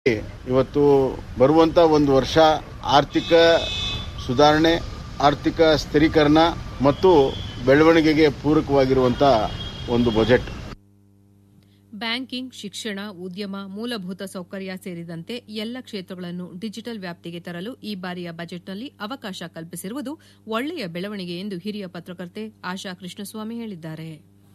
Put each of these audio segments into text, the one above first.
ಇವತ್ತು ಬರುವಂತ ಒಂದು ವರ್ಷ ಆರ್ಥಿಕ ಸುಧಾರಣೆ ಆರ್ಥಿಕ ಸ್ಥಿರೀಕರಣ ಮತ್ತು ಬೆಳವಣಿಗೆಗೆ ಪೂರಕವಾಗಿರುವಂತ ಒಂದು ಬಜೆಟ್ ಬ್ಯಾಂಕಿಂಗ್ ಶಿಕ್ಷಣ ಉದ್ಯಮ ಮೂಲಭೂತ ಸೌಕರ್ಯ ಸೇರಿದಂತೆ ಎಲ್ಲ ಕ್ಷೇತ್ರಗಳನ್ನು ಡಿಜಿಟಲ್ ವ್ಯಾಪ್ತಿಗೆ ತರಲು ಈ ಬಾರಿಯ ಬಜೆಟ್ನಲ್ಲಿ ಅವಕಾಶ ಕಲ್ಪಿಸಿರುವುದು ಒಳ್ಳೆಯ ಬೆಳವಣಿಗೆ ಎಂದು ಹಿರಿಯ ಪತ್ರಕರ್ತೆ ಆಶಾ ಕೃಷ್ಣಸ್ವಾಮಿ ಹೇಳಿದ್ದಾರೆ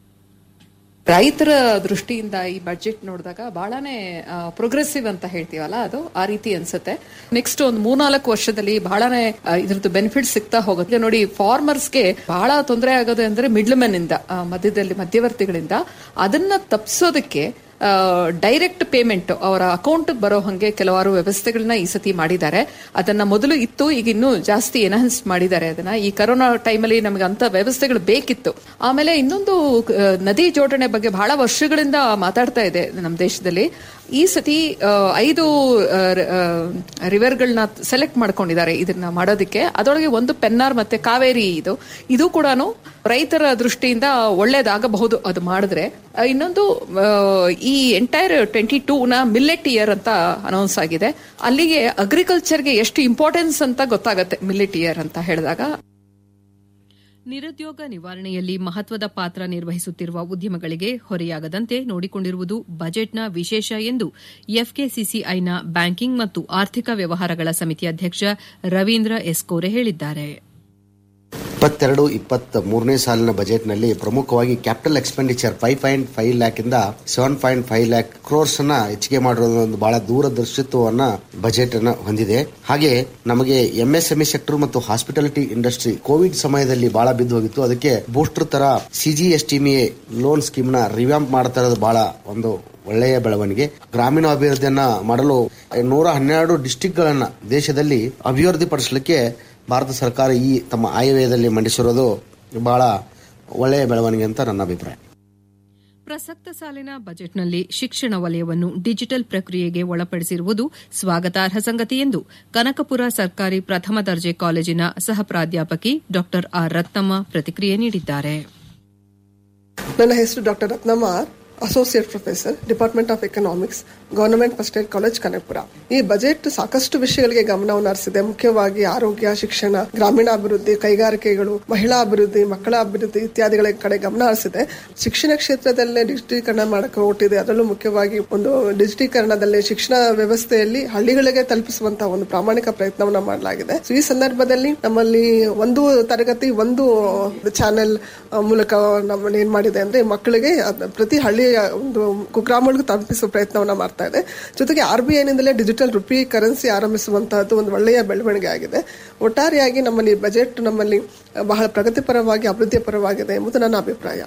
ರೈತರ ದೃಷ್ಟಿಯಿಂದ ಈ ಬಜೆಟ್ ನೋಡಿದಾಗ ಬಹಳನೇ ಪ್ರೋಗ್ರೆಸಿವ್ ಅಂತ ಹೇಳ್ತೀವಲ್ಲ ಅದು ಆ ರೀತಿ ಅನ್ಸುತ್ತೆ ನೆಕ್ಸ್ಟ್ ಒಂದು ಮೂರ್ನಾಲ್ಕು ವರ್ಷದಲ್ಲಿ ಬಹಳನೇ ಆ, ಇದ್ರದ್ದು ಬೆನಿಫಿಟ್ ಸಿಗ್ತಾ ಹೋಗುತ್ತೆ ನೋಡಿ ಫಾರ್ಮರ್ಸ್ಗೆ ಬಹಳ ತೊಂದರೆ ಆಗೋದು ಅಂದ್ರೆ ಮಿಡ್ಲ್ ಮೆನ್ ಇಂದ ಆ, ಮಧ್ಯದಲ್ಲಿ ಮಧ್ಯವರ್ತಿಗಳಿಂದ ಅದನ್ನ ತಪ್ಪಿಸೋದಕ್ಕೆ ಡೈರೆಕ್ಟ್ ಪೇಮೆಂಟ್ ಅವರ ಅಕೌಂಟ್ ಬರೋ ಹಂಗೆ ಕೆಲವಾರು ವ್ಯವಸ್ಥೆಗಳನ್ನ ಈ ಸತಿ ಮಾಡಿದ್ದಾರೆ ಅದನ್ನ ಮೊದಲು ಇತ್ತು ಈಗ ಇನ್ನೂ ಜಾಸ್ತಿ ಎನ್ಹಾನ್ಸ್ ಮಾಡಿದ್ದಾರೆ ಅದನ್ನ ಈ ಕರೋನಾ ಟೈಮಲ್ಲಿ ನಮಗೆ ಅಂತ ವ್ಯವಸ್ಥೆಗಳು ಬೇಕಿತ್ತು ಆಮೇಲೆ ಇನ್ನೊಂದು ಆ, ನದಿ ಜೋಡಣೆ ಬಗ್ಗೆ ಬಹಳ ವರ್ಷಗಳಿಂದ ಮಾತಾಡ್ತಾ ಇದೆ ನಮ್ಮ ದೇಶದಲ್ಲಿ ಈ ಸತಿ ಆ, ಐದು ರಿವರ್ಗಳನ್ನ ಸೆಲೆಕ್ಟ್ ಮಾಡ್ಕೊಂಡಿದ್ದಾರೆ ಇದನ್ನ ಮಾಡೋದಕ್ಕೆ ಅದರೊಳಗೆ ಒಂದು ಪೆನ್ನಾರ್ ಮತ್ತೆ ಕಾವೇರಿ ಇದು ಇದು ಕೂಡ ರೈತರ ದೃಷ್ಟಿಯಿಂದ ಒಳ್ಳೇದಾಗಬಹುದು ಅದು ಮಾಡಿದ್ರೆ ಆ, ಇನ್ನೊಂದು ಆ, ಈ ಎಂಟೈರ್ ಟ್ವೆಂಟಿ ಟೂ ನ ಮಿಲ್ಲೆಟ್ ಇಯರ್ ಅಂತ ಅನೌನ್ಸ್ ಆಗಿದೆ ಅಲ್ಲಿಗೆ ಅಗ್ರಿಕಲ್ಚರ್ಗೆ ಎಷ್ಟು ಇಂಪಾರ್ಟೆನ್ಸ್ ಅಂತ ಗೊತ್ತಾಗತ್ತೆ ಮಿಲ್ಲೆಟ್ ಇಯರ್ ಅಂತ ಹೇಳಿದಾಗ ನಿರುದ್ಯೋಗ ನಿವಾರಣೆಯಲ್ಲಿ ಮಹತ್ವದ ಪಾತ್ರ ನಿರ್ವಹಿಸುತ್ತಿರುವ ಉದ್ಯಮಗಳಿಗೆ ಹೊರೆಯಾಗದಂತೆ ನೋಡಿಕೊಂಡಿರುವುದು ಬಜೆಟ್ನ ವಿಶೇಷ ಎಂದು ಎಫ್ಕೆಸಿಸಿಐನ ಬ್ಯಾಂಕಿಂಗ್ ಮತ್ತು ಆರ್ಥಿಕ ವ್ಯವಹಾರಗಳ ಸಮಿತಿ ಅಧ್ಯಕ್ಷ ರವೀಂದ್ರ ಎಸ್ಕೋರೆ ಹೇಳಿದ್ದಾರೆ ಇಪ್ಪತ್ತೆರಡು ಇಪ್ಪತ್ತ್ ಮೂರನೇ ಸಾಲಿನ ಬಜೆಟ್ನಲ್ಲಿ ಪ್ರಮುಖವಾಗಿ capital expenditure five point five lakh ಇಂದ seven point five lakh crores ಅನ್ನ ಹೆಚ್ಚಿಗೆ ಮಾಡಿರೋದು ಒಂದು ಬಹಳ ದೂರದರ್ಶಿತ್ವವನ್ನ ಬಜೆಟ್ ಅನ್ನ ಹೊಂದಿದೆ ಹಾಗೆ ನಮಗೆ ಎಂಎಸ್ಎಂಇ ಸೆಕ್ಟರ್ ಮತ್ತು ಹಾಸ್ಪಿಟಾಲಿಟಿ ಇಂಡಸ್ಟ್ರಿ ಕೋವಿಡ್ ಸಮಯದಲ್ಲಿ ಬಹಳ ಬಿದ್ದು ಹೋಗಿತ್ತು ಅದಕ್ಕೆ ಬೂಸ್ಟರ್ ತರ ಸಿಜಿಎಸ್ಟಿಮಿಎ ಲೋನ್ ಸ್ಕೀಮ್ ನ ರಿವ್ಯಾಂಪ್ ಮಾಡ್ತಾ ಇರೋದು ಬಹಳ ಒಂದು ಒಳ್ಳೆಯ ಬೆಳವಣಿಗೆ ಗ್ರಾಮೀಣ ಅಭಿವೃದ್ಧಿಯನ್ನ ಮಾಡಲು ನೂರ ಹನ್ನೆರಡು ಡಿಸ್ಟಿಕ್ ಗಳನ್ನ ದೇಶದಲ್ಲಿ ಅಭಿವೃದ್ಧಿ ಪಡಿಸಲಿಕ್ಕೆ ಭಾರತ ಸರ್ಕಾರ ಈ ತಮ್ಮ ಆಯವ್ಯಯದಲ್ಲಿ ಮಂಡಿಸಿರೋದು ಬಹಳ ಒಳ್ಳೆಯ ಬೆಳವಣಿಗೆ ಅಂತ ನನ್ನ ಅಭಿಪ್ರಾಯ ಪ್ರಸಕ್ತ ಸಾಲಿನ ಬಜೆಟ್ನಲ್ಲಿ ಶಿಕ್ಷಣ ವಲಯವನ್ನು ಡಿಜಿಟಲ್ ಪ್ರಕ್ರಿಯೆಗೆ ಒಳಪಡಿಸಿರುವುದು ಸ್ವಾಗತಾರ್ಹ ಸಂಗತಿ ಎಂದು ಕನಕಪುರ ಸರ್ಕಾರಿ ಪ್ರಥಮ ದರ್ಜೆ ಕಾಲೇಜಿನ ಸಹ ಪ್ರಾಧ್ಯಾಪಕಿ ಡಾ ಆರ್ ರತ್ನಮ್ಮ ಪ್ರತಿಕ್ರಿಯೆ ನೀಡಿದ್ದಾರೆ ನನ್ನ ಹೆಸರು doctor Ratnamma R associate professor department of economics government first aid college Kanakapura ಈ ಬಜೆಟ್ ಸಾಕಷ್ಟು ವಿಷಯಗಳಿಗೆ ಗಮನವನ್ನು ಹರಿಸಿದೆ ಮುಖ್ಯವಾಗಿ ಆರೋಗ್ಯ ಶಿಕ್ಷಣ ಗ್ರಾಮೀಣಾಭಿವೃದ್ಧಿ ಕೈಗಾರಿಕೆಗಳು ಮಹಿಳಾ ಅಭಿವೃದ್ಧಿ ಮಕ್ಕಳ ಅಭಿವೃದ್ಧಿ ಇತ್ಯಾದಿಗಳ ಕಡೆ ಗಮನ ಹರಿಸಿದೆ ಶಿಕ್ಷಣ ಕ್ಷೇತ್ರದಲ್ಲೇ ಡಿಜಿಟೀಕರಣ ಮಾಡಕ್ಕೆ ಹೊರಟಿದೆ ಅದರಲ್ಲೂ ಮುಖ್ಯವಾಗಿ ಒಂದು ಡಿಜಿಟೀಕರಣದಲ್ಲಿ ಶಿಕ್ಷಣ ವ್ಯವಸ್ಥೆಯಲ್ಲಿ ಹಳ್ಳಿಗಳಿಗೆ ತಲುಪಿಸುವಂತಹ ಒಂದು ಪ್ರಾಮಾಣಿಕ ಪ್ರಯತ್ನವನ್ನ ಮಾಡಲಾಗಿದೆ So, ಈ ಸಂದರ್ಭದಲ್ಲಿ ನಮ್ಮಲ್ಲಿ ಒಂದು ತರಗತಿ ಒಂದು ಚಾನೆಲ್ ಮೂಲಕ ನಮ್ಮಲ್ಲಿ ಏನ್ ಮಾಡಿದೆ ಅಂದ್ರೆ ಮಕ್ಕಳಿಗೆ ಅದ್ ಪ್ರತಿ ಹಳ್ಳಿಯ ಒಂದು ಕುಗ್ರಾಮಗಳಿಗೂ ತಲುಪಿಸುವ ಪ್ರಯತ್ನವನ್ನ ಮಾಡ್ತಾ ಇದೆ ಜೊತೆಗೆ ಆರ್ ಬಿ ಐನಿಂದಲೇ ಡಿಜಿಟಲ್ ರುಪಿ ಕರೆನ್ಸಿ ಆರಂಭಿಸುವಂತಹದ್ದು ಒಂದು ಒಳ್ಳೆಯ ಬೆಳವಣಿಗೆ ಆಗಿದೆ ಒಟ್ಟಾರೆಯಾಗಿ ನಮ್ಮಲ್ಲಿ ಬಜೆಟ್ ನಮ್ಮಲ್ಲಿ ಬಹಳ ಪ್ರಗತಿಪರವಾಗಿ ಅಭಿವೃದ್ಧಿ ಪರವಾಗಿದೆ ಎಂಬುದು ನನ್ನ ಅಭಿಪ್ರಾಯ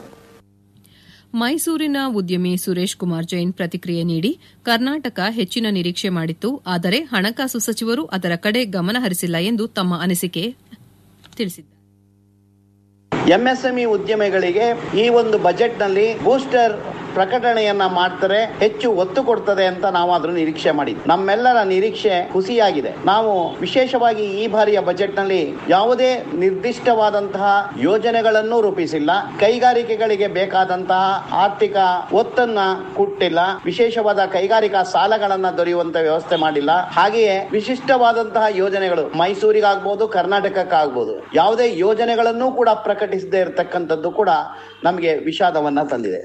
ಮೈಸೂರಿನ ಉದ್ಯಮಿ ಸುರೇಶ್ ಕುಮಾರ್ ಜೈನ್ ಪ್ರತಿಕ್ರಿಯೆ ನೀಡಿ ಕರ್ನಾಟಕ ಹೆಚ್ಚಿನ ನಿರೀಕ್ಷೆ ಮಾಡಿತ್ತು ಆದರೆ ಹಣಕಾಸು ಸಚಿವರು ಅದರ ಕಡೆ ಗಮನ ಹರಿಸಿಲ್ಲ ಎಂದು ತಮ್ಮ ಅನಿಸಿಕೆ ತಿಳಿಸಿದ್ದಾರೆ ಎಂಎಸ್ಎಂಇ ಉದ್ಯಮಿಗಳಿಗೆ ಈ ಒಂದು ಬಜೆಟ್ನಲ್ಲಿ ಬೂಸ್ಟರ್ ಪ್ರಕಟಣೆಯನ್ನ ಮಾಡ್ತಾರೆ ಹೆಚ್ಚು ಒತ್ತು ಕೊಡ್ತದೆ ಅಂತ ನಾವು ಅದನ್ನು ನಿರೀಕ್ಷೆ ಮಾಡಿದ್ವಿ ನಮ್ಮೆಲ್ಲರ ನಿರೀಕ್ಷೆ ಹುಸಿಯಾಗಿದೆ ನಾವು ವಿಶೇಷವಾಗಿ ಈ ಬಾರಿಯ ಬಜೆಟ್ನಲ್ಲಿ ಯಾವುದೇ ನಿರ್ದಿಷ್ಟವಾದಂತಹ ಯೋಜನೆಗಳನ್ನು ರೂಪಿಸಿಲ್ಲ ಕೈಗಾರಿಕೆಗಳಿಗೆ ಬೇಕಾದಂತಹ ಆರ್ಥಿಕ ಒತ್ತನ್ನ ಕೊಟ್ಟಿಲ್ಲ ವಿಶೇಷವಾದ ಕೈಗಾರಿಕಾ ಸಾಲಗಳನ್ನ ದೊರೆಯುವಂತ ವ್ಯವಸ್ಥೆ ಮಾಡಿಲ್ಲ ಹಾಗೆಯೇ ವಿಶಿಷ್ಟವಾದಂತಹ ಯೋಜನೆಗಳು ಮೈಸೂರಿಗಾಗ್ಬೋದು ಕರ್ನಾಟಕಕ್ಕಾಗ್ಬೋದು ಯಾವುದೇ ಯೋಜನೆಗಳನ್ನು ಕೂಡ ಪ್ರಕಟಿಸದೇ ಇರತಕ್ಕಂಥದ್ದು ಕೂಡ ನಮಗೆ ವಿಷಾದವನ್ನ ತಂದಿದೆ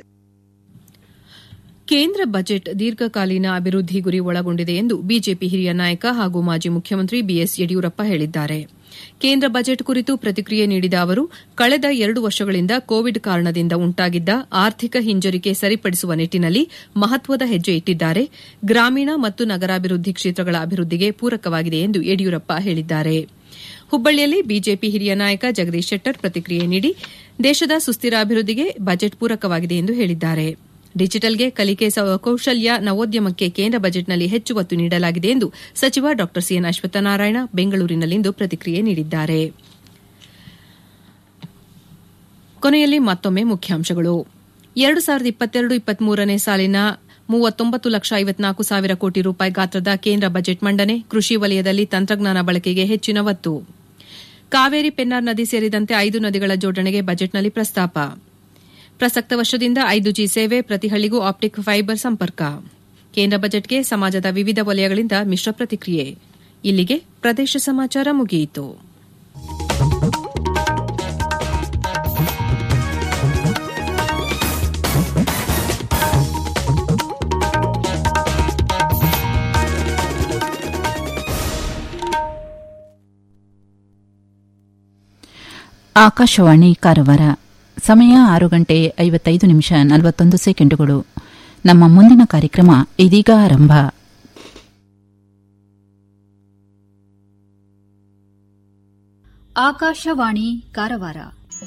ಕೇಂದ್ರ ಬಜೆಟ್ ದೀರ್ಘಕಾಲೀನ ಅಭಿವೃದ್ಧಿ ಗುರಿ ಒಳಗೊಂಡಿದೆ ಎಂದು ಬಿಜೆಪಿ ಹಿರಿಯ ನಾಯಕ ಹಾಗೂ ಮಾಜಿ ಮುಖ್ಯಮಂತ್ರಿ ಬಿಎಸ್ ಯಡಿಯೂರಪ್ಪ ಹೇಳಿದ್ದಾರೆ ಕೇಂದ್ರ ಬಜೆಟ್ ಕುರಿತು ಪ್ರತಿಕ್ರಿಯೆ ನೀಡಿದ ಅವರು ಕಳೆದ ಎರಡು ವರ್ಷಗಳಿಂದ ಕೋವಿಡ್ ಕಾರಣದಿಂದ ಉಂಟಾಗಿದ್ದ ಆರ್ಥಿಕ ಹಿಂಜರಿಕೆ ಸರಿಪಡಿಸುವ ನಿಟ್ಟಿನಲ್ಲಿ ಮಹತ್ವದ ಹೆಜ್ಜೆ ಇಟ್ಟಿದ್ದಾರೆ ಗ್ರಾಮೀಣ ಮತ್ತು ನಗರಾಭಿವೃದ್ಧಿ ಕ್ಷೇತ್ರಗಳ ಅಭಿವೃದ್ಧಿಗೆ ಪೂರಕವಾಗಿದೆ ಎಂದು ಯಡಿಯೂರಪ್ಪ ಹೇಳಿದ್ದಾರೆ ಹುಬ್ಬಳ್ಳಿಯಲ್ಲಿ ಬಿಜೆಪಿ ಹಿರಿಯ ನಾಯಕ ಜಗದೀಶ್ ಶೆಟ್ಟರ್ ಪ್ರತಿಕ್ರಿಯೆ ನೀಡಿ ದೇಶದ ಸುಸ್ಥಿರ ಅಭಿವೃದ್ಧಿಗೆ ಬಜೆಟ್ ಪೂರಕವಾಗಿದೆ ಎಂದು ಹೇಳಿದ್ದಾರೆ ಡಿಜಿಟಲ್ಗೆ ಕಲಿಕೆ ಸ- ಕೌಶಲ್ಯ ನವೋದ್ಯಮಕ್ಕೆ ಕೇಂದ್ರ ಬಜೆಟ್ನಲ್ಲಿ ಹೆಚ್ಚು ಒತ್ತು ನೀಡಲಾಗಿದೆ ಎಂದು ಸಚಿವ ಡಾ ಸಿಎನ್ ಅಶ್ವತ್ಥನಾರಾಯಣ ಬೆಂಗಳೂರಿನಲ್ಲಿಂದು ಪ್ರತಿಕ್ರಿಯೆ ನೀಡಿದ್ದಾರೆ ಕೊನೆಯಲ್ಲಿ ಮತ್ತೊಮ್ಮೆ ಮುಖ್ಯಾಂಶಗಳು ಎರಡು ಸಾವಿರದ ಇಪ್ಪತ್ತೆರಡು ಇಪ್ಪತ್ಮೂರನೇ ಸಾಲಿನ ಮೂವತ್ತೊಂಬತ್ತು ಲಕ್ಷ ಐವತ್ನಾಲ್ಕು ಸಾವಿರ ಕೋಟಿ ರೂಪಾಯಿ ಗಾತ್ರದ ಕೇಂದ್ರ ಬಜೆಟ್ ಮಂಡನೆ ಕೃಷಿ ವಲಯದಲ್ಲಿ ತಂತ್ರಜ್ಞಾನ ಬಳಕೆಗೆ ಹೆಚ್ಚಿನ ಒತ್ತು ಕಾವೇರಿ ಪೆನ್ನಾರ್ ನದಿ ಸೇರಿದಂತೆ ಐದು ನದಿಗಳ ಜೋಡಣೆಗೆ ಬಜೆಟ್ನಲ್ಲಿ ಪ್ರಸ್ತಾಪ ಪ್ರಸಕ್ತ ವರ್ಷದಿಂದ ಐದು ಜಿ ಸೇವೆ ಪ್ರತಿ ಹಳ್ಳಿಗೂ ಆಪ್ಟಿಕ್ ಫೈಬರ್ ಸಂಪರ್ಕ ಕೇಂದ್ರ ಬಜೆಟ್ಗೆ ಸಮಾಜದ ವಿವಿಧ ವಲಯಗಳಿಂದ ಮಿಶ್ರ ಪ್ರತಿಕ್ರಿಯೆ ಇಲ್ಲಿಗೆ ಪ್ರದೇಶ ಸಮಾಚಾರ ಮುಗಿಯಿತು ಆಕಾಶವಾಣಿ ಕಾರವಾರ ಸಮಯ ಆರು ಗಂಟೆ ಐವತ್ತೈದು ನಿಮಿಷ ನಲವತ್ತೊಂದು ಸೆಕೆಂಡುಗಳು ನಮ್ಮ ಮುಂದಿನ ಕಾರ್ಯಕ್ರಮ ಇದೀಗ ಆರಂಭ ಆಕಾಶವಾಣಿ ಕಾರವಾರ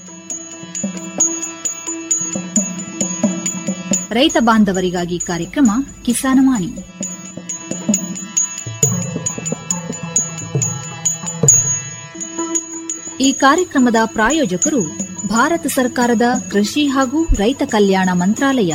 ರೈತ ಬಾಂಧವರಿಗಾಗಿ ಕಾರ್ಯಕ್ರಮ ಕಿಸಾನವಾಣಿ ಈ ಕಾರ್ಯಕ್ರಮದ ಪ್ರಾಯೋಜಕರು ಭಾರತ ಸರ್ಕಾರದ ಕೃಷಿ ಹಾಗೂ ರೈತ ಕಲ್ಯಾಣ ಮಂತ್ರಾಲಯ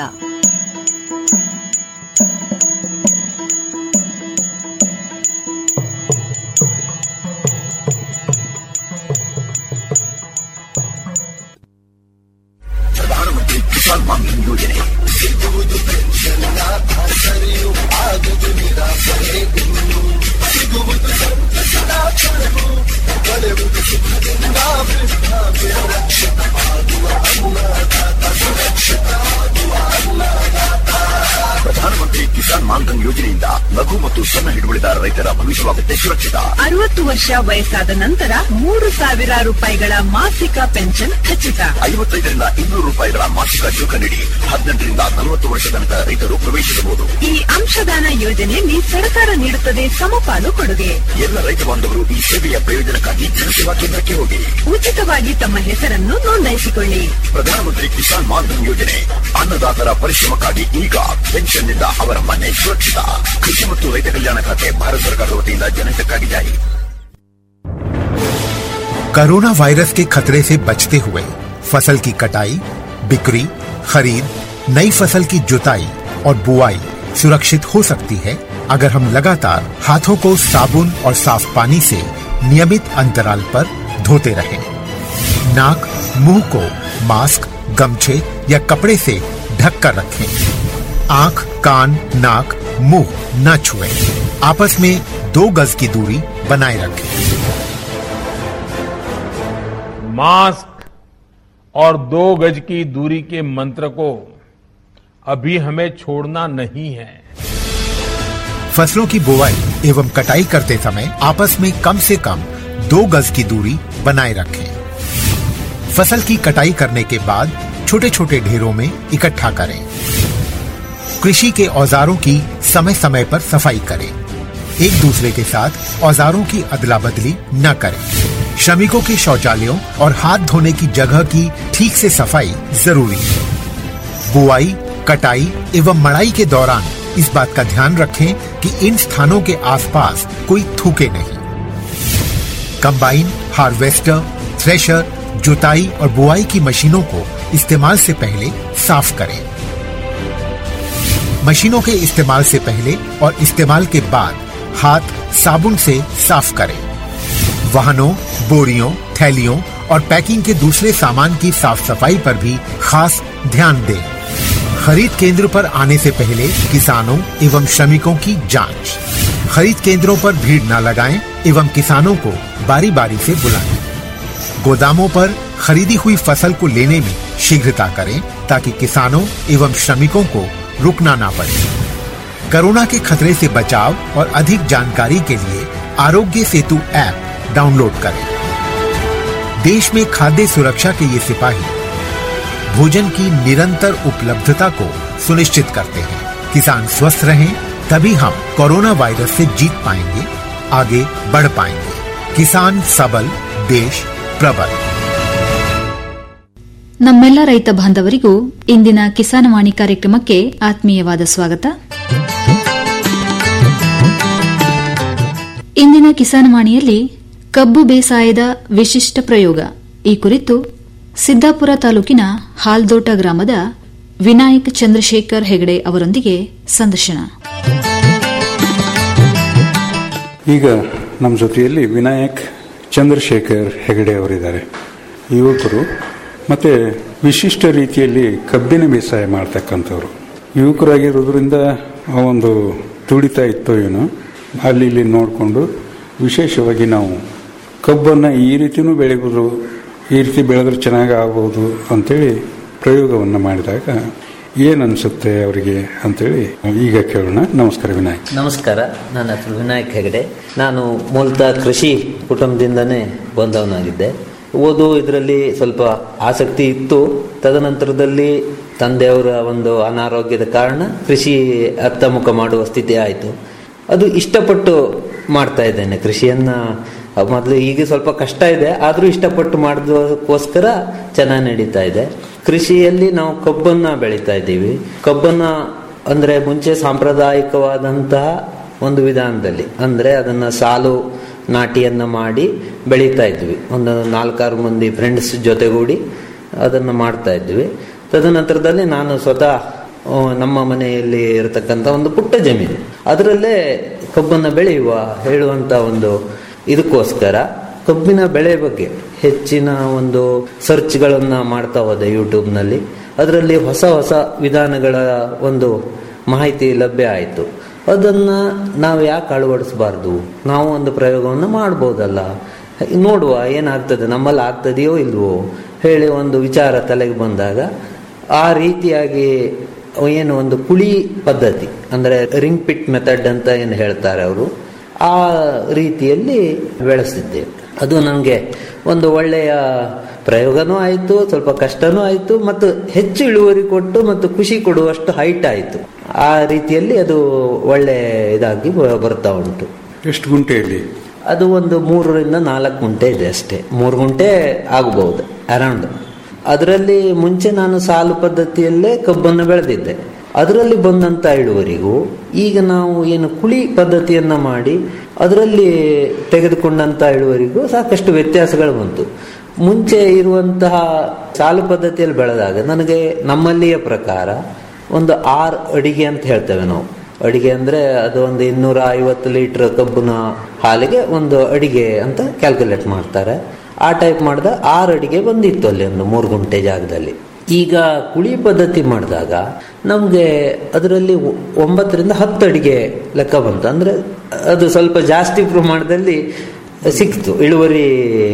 ಪ್ರಧಾನಮಂತ್ರಿ ಕಿಸಾನ್ ಮಾನ್ಧನ್ ಯೋಜನೆಯಿಂದ ಲಘು ಮತ್ತು ಸಣ್ಣ ಹಿಡುವಳಿದಾರ ರೈತರ ಭವಿಷ್ಯವಾಗುತ್ತೆ ಸುರಕ್ಷಿತ ಅರವತ್ತು ವರ್ಷ ವಯಸ್ಸಾದ ನಂತರ ಮೂರು ಸಾವಿರ ರೂಪಾಯಿಗಳ ಮಾಸಿಕ ಪೆನ್ಷನ್ ಖಚಿತ ಐವತ್ತೈದರಿಂದ ಇನ್ನೂರು ರೂಪಾಯಿಗಳ ಮಾಸಿಕ ಶುಲ್ಕ ನೀಡಿ ಹದಿನೆಂಟರಿಂದ ನಲವತ್ತು ವರ್ಷ ತನಕ ರೈತರು ಪ್ರವೇಶಿಸಬಹುದು ಈ ಅಂಶದಾನ ಯೋಜನೆಯಲ್ಲಿ ಸರ್ಕಾರ ನೀಡುತ್ತದೆ ಸಮಪಾಲು ಕೊಡುಗೆ ಎಲ್ಲ ರೈತ ಬಾಂಧವರು ಈ ಸೇವೆಯ ಪ್ರಯೋಜನಕ್ಕಾಗಿ ಜನಸೇವಾ ಕೇಂದ್ರಕ್ಕೆ ಹೋಗಿ ಉಚಿತವಾಗಿ ತಮ್ಮ ಹೆಸರನ್ನು ನೋಂದಾಯಿಸಿಕೊಳ್ಳಿ ಪ್ರಧಾನಮಂತ್ರಿ ಕಿಸಾನ್ ಮಾನ್ಧನ್ ಯೋಜನೆ ಅನ್ನದಾತರ ಪರಿಶ್ರಮಕ್ಕಾಗಿ ಈಗ ಪೆನ್ಷನ್ನಿಂದ ಅವರ ಮನೆ ಸುರಕ್ಷಿತ ಕೃಷಿ ಮತ್ತು ರೈತ ಕಲ್ಯಾಣ ಖಾತೆ ಭಾರತ ಸರ್ಕಾರದ ವತಿಯಿಂದ ಜನಹಿತಕ್ಕಾಗಿ ಜಾರಿ कोरोना वायरस के खतरे से बचते हुए फसल की कटाई बिक्री खरीद नई फसल की जुताई और बुआई सुरक्षित हो सकती है अगर हम लगातार हाथों को साबुन और साफ पानी से नियमित अंतराल पर धोते रहें। नाक मुंह को मास्क गमछे या कपड़े से ढक कर रखें आंख कान नाक मुंह न छुएं। आपस में दो गज की दूरी बनाए रखें मास्क और दो गज की दूरी के मंत्र को अभी हमें छोड़ना नहीं है फसलों की बुवाई एवं कटाई करते समय आपस में कम से कम दो गज की दूरी बनाए रखें फसल की कटाई करने के बाद छोटे छोटे ढेरों में इकट्ठा करें कृषि के औजारों की समय समय पर सफाई करें एक दूसरे के साथ औजारों की अदला बदली न करें श्रमिकों के शौचालयों और हाथ धोने की जगह की ठीक से सफाई जरूरी है बुआई कटाई एवं मड़ाई के दौरान इस बात का ध्यान रखें कि इन स्थानों के आसपास कोई थूके नहीं कंबाइन हार्वेस्टर थ्रेशर जुताई और बुआई की मशीनों को इस्तेमाल से पहले साफ करें मशीनों के इस्तेमाल से पहले और इस्तेमाल के बाद हाथ साबुन से साफ करें वाहनों बोरियों थैलियों और पैकिंग के दूसरे सामान की साफ सफाई पर भी खास ध्यान दें खरीद केंद्र पर आने से पहले किसानों एवं श्रमिकों की जांच खरीद केंद्रों पर भीड़ न लगाएं एवं किसानों को बारी बारी से बुलाएं गोदामों पर खरीदी हुई फसल को लेने में शीघ्रता करें ताकि किसानों एवं श्रमिकों को रुकना ना पड़े कोरोना के खतरे से बचाव और अधिक जानकारी के लिए आरोग्य सेतु ऐप डाउनलोड करें देश में खाद्य सुरक्षा के ये सिपाही भोजन की निरंतर उपलब्धता को सुनिश्चित करते हैं किसान स्वस्थ रहें तभी हम कोरोना वायरस से जीत पाएंगे आगे बढ़ पाएंगे किसान सबल देश प्रबल ನಮ್ಮೆಲ್ಲ ರೈತ ಬಾಂಧವರಿಗೂ ಇಂದಿನ ಕಿಸಾನವಾಣಿ ಕಾರ್ಯಕ್ರಮಕ್ಕೆ ಆತ್ಮೀಯವಾದ ಸ್ವಾಗತ ಇಂದಿನ ಕಿಸಾನವಾಣಿಯಲ್ಲಿ ಕಬ್ಬು ಬೇಸಾಯದ ವಿಶಿಷ್ಟ ಪ್ರಯೋಗ ಈ ಕುರಿತು ಸಿದ್ದಾಪುರ ತಾಲೂಕಿನ ಹಾಲ್ದೋಟ ಗ್ರಾಮದ ವಿನಾಯಕ್ ಚಂದ್ರಶೇಖರ್ ಹೆಗಡೆ ಅವರೊಂದಿಗೆ ಸಂದರ್ಶನ ಈಗ ನಮ್ಮ ಜೊತೆಯಲ್ಲಿ ವಿನಾಯಕ್ ಚಂದ್ರಶೇಖರ್ ಹೆಗಡೆ ಅವರಿದ್ದಾರೆ ಯುವಕರು ಮತ್ತೆ ವಿಶಿಷ್ಟ ರೀತಿಯಲ್ಲಿ ಕಬ್ಬಿನ ಬೇಸಾಯ ಮಾಡ್ತಕ್ಕಂಥವ್ರು ಯುವಕರಾಗಿರೋದ್ರಿಂದ ಆ ಒಂದು ತುಡಿತಾ ಇತ್ತೋ ಏನೋ ಅಲ್ಲಿ ಇಲ್ಲಿ ನೋಡಿಕೊಂಡು ವಿಶೇಷವಾಗಿ ನಾವು ಕಬ್ಬನ್ನು ಈ ರೀತಿನೂ ಬೆಳಿಬೋದು ಈ ರೀತಿ ಬೆಳೆದ್ರೆ ಚೆನ್ನಾಗಿ ಆಗ್ಬೋದು ಅಂತೇಳಿ ಪ್ರಯೋಗವನ್ನು ಮಾಡಿದಾಗ ಏನು ಅನಿಸುತ್ತೆ ಅವರಿಗೆ ಅಂತೇಳಿ ಈಗ ಕೇಳೋಣ ನಮಸ್ಕಾರ ವಿನಾಯಕ್ ನಮಸ್ಕಾರ ನನ್ನ ಹೆಸರು ವಿನಾಯಕ್ ಹೆಗಡೆ ನಾನು ಮೂಲತಃ ಕೃಷಿ ಕುಟುಂಬದಿಂದನೇ ಬಂದವನಾಗಿದ್ದೆ ಓದು ಇದರಲ್ಲಿ ಸ್ವಲ್ಪ ಆಸಕ್ತಿ ಇತ್ತು ತದನಂತರದಲ್ಲಿ ತಂದೆಯವರ ಒಂದು ಅನಾರೋಗ್ಯದ ಕಾರಣ ಕೃಷಿ ಅತ್ತಮುಖ ಮಾಡುವ ಸ್ಥಿತಿ ಆಯಿತು ಅದು ಇಷ್ಟಪಟ್ಟು ಮಾಡ್ತಾ ಇದ್ದೇನೆ ಕೃಷಿಯನ್ನ ಮೊದಲು ಈಗ ಸ್ವಲ್ಪ ಕಷ್ಟ ಇದೆ ಆದರೂ ಇಷ್ಟಪಟ್ಟು ಮಾಡೋದಕ್ಕೋಸ್ಕರ ಚೆನ್ನಾಗಿ ನಡೀತಾ ಇದೆ ಕೃಷಿಯಲ್ಲಿ ನಾವು ಕಬ್ಬನ್ನ ಬೆಳೀತಾ ಇದ್ದೀವಿ ಕಬ್ಬನ್ನ ಅಂದ್ರೆ ಮುಂಚೆ ಸಾಂಪ್ರದಾಯಿಕವಾದಂತಹ ಒಂದು ವಿಧಾನದಲ್ಲಿ ಅಂದ್ರೆ ಅದನ್ನ ಸಾಲು ನಾಟಿಯನ್ನ ಮಾಡಿ ಬೆಳೀತಾ ಇದ್ವಿ ಒಂದು ನಾಲ್ಕಾರು ಮಂದಿ ಫ್ರೆಂಡ್ಸ್ ಜೊತೆಗೂಡಿ ಅದನ್ನು ಮಾಡ್ತಾ ಇದ್ವಿ ತದನಂತರದಲ್ಲಿ ನಾನು ಸ್ವತಃ ಆ, ನಮ್ಮ ಮನೆಯಲ್ಲಿ ಇರತಕ್ಕಂಥ ಒಂದು ಪುಟ್ಟ ಜಮೀನು ಅದರಲ್ಲೇ ಕಬ್ಬನ್ನು ಬೆಳೆಯುವ ಹೇಳುವಂತ ಒಂದು ಇದಕ್ಕೋಸ್ಕರ ಕಬ್ಬಿನ ಬೆಳೆ ಬಗ್ಗೆ ಹೆಚ್ಚಿನ ಒಂದು ಸರ್ಚ್ಗಳನ್ನ ಮಾಡ್ತಾ ಹೋದೆ ಯೂಟ್ಯೂಬ್ನಲ್ಲಿ ಅದರಲ್ಲಿ ಹೊಸ ಹೊಸ ವಿಧಾನಗಳ ಒಂದು ಮಾಹಿತಿ ಲಭ್ಯ ಆಯಿತು ಅದನ್ನ ನಾವು ಯಾಕೆ ಅಳವಡಿಸಬಾರ್ದು ನಾವು ಒಂದು ಪ್ರಯೋಗವನ್ನು ಮಾಡ್ಬೋದಲ್ಲ ನೋಡುವ ಏನಾಗ್ತದೆ ನಮ್ಮಲ್ಲಿ ಆಗ್ತದೆಯೋ ಇಲ್ವೋ ಹೇಳಿ ಒಂದು ವಿಚಾರ ತಲೆಗೆ ಬಂದಾಗ ಆ ರೀತಿಯಾಗಿ ಏನು ಒಂದು ಕುಳಿ ಪದ್ಧತಿ ಅಂದ್ರೆ ರಿಂಗ್ ಪಿಟ್ ಮೆಥಡ್ ಅಂತ ಏನು ಹೇಳ್ತಾರೆ ಅವರು ಆ ರೀತಿಯಲ್ಲಿ ಬೆಳೆಸಿದ್ದೆ ಅದು ನನಗೆ ಒಂದು ಒಳ್ಳೆಯ ಪ್ರಯೋಗನೂ ಆಯಿತು ಸ್ವಲ್ಪ ಕಷ್ಟನೂ ಆಯಿತು ಮತ್ತು ಹೆಚ್ಚು ಇಳುವರಿ ಕೊಟ್ಟು ಮತ್ತು ಖುಷಿ ಕೊಡುವಷ್ಟು ಹೈಟ್ ಆಯಿತು ಆ ರೀತಿಯಲ್ಲಿ ಅದು ಒಳ್ಳೆ ಇದಾಗಿ ಬ- ಬರ್ತಾ ಉಂಟು ಎಷ್ಟು ಗುಂಟೆಯಲ್ಲಿ ಅದು ಒಂದು ಮೂರರಿಂದ ನಾಲ್ಕು ಗುಂಟೆ ಇದೆ ಅಷ್ಟೇ ಮೂರು ಗುಂಟೆ ಆಗಬಹುದು ಅರೌಂಡ್ ಅದರಲ್ಲಿ ಮುಂಚೆ ನಾನು ಸಾಲು ಪದ್ಧತಿಯಲ್ಲೇ ಕಬ್ಬನ್ನು ಬೆಳೆದಿದ್ದೆ ಅದರಲ್ಲಿ ಬಂದಂತ ಇಳುವರಿಗೂ ಈಗ ನಾವು ಏನು ಕುಳಿ ಪದ್ಧತಿಯನ್ನ ಮಾಡಿ ಅದರಲ್ಲಿ ತೆಗೆದುಕೊಂಡಂತ ಇಳುವರಿಗೂ ಸಾಕಷ್ಟು ವ್ಯತ್ಯಾಸಗಳು ಬಂತು ಮುಂಚೆ ಇರುವಂತಹ ಸಾಲು ಪದ್ಧತಿಯಲ್ಲಿ ಬೆಳೆದಾಗ ನನಗೆ ನಮ್ಮಲ್ಲಿಯ ಪ್ರಕಾರ ಒಂದು ಆರು ಅಡಿಗೆ ಅಂತ ಹೇಳ್ತೇವೆ ನಾವು ಅಡಿಗೆ ಅಂದ್ರೆ ಅದು ಒಂದು ಇನ್ನೂರ ಐವತ್ತು ಲೀಟರ್ ಕಬ್ಬಿನ ಹಾಲಿಗೆ ಒಂದು ಅಡಿಗೆ ಅಂತ ಕ್ಯಾಲ್ಕುಲೇಟ್ ಮಾಡ್ತಾರೆ ಆ ಟೈಪ್ ಮಾಡಿದ ಆರು ಅಡಿಗೆ ಬಂದಿತ್ತು ಅಲ್ಲಿ ಒಂದು ಮೂರು ಗುಂಟೆ ಜಾಗದಲ್ಲಿ ಈಗ ಕುಳಿ ಪದ್ಧತಿ ಮಾಡಿದಾಗ ನಮಗೆ ಅದರಲ್ಲಿ ಒ- ಒಂಬತ್ತರಿಂದ ಹತ್ತು ಅಡಿಗೆ ಲೆಕ್ಕ ಬಂತು ಅಂದ್ರೆ ಅದು ಸ್ವಲ್ಪ ಜಾಸ್ತಿ ಪ್ರಮಾಣದಲ್ಲಿ ಸಿಕ್ತು ಇಳುವರಿ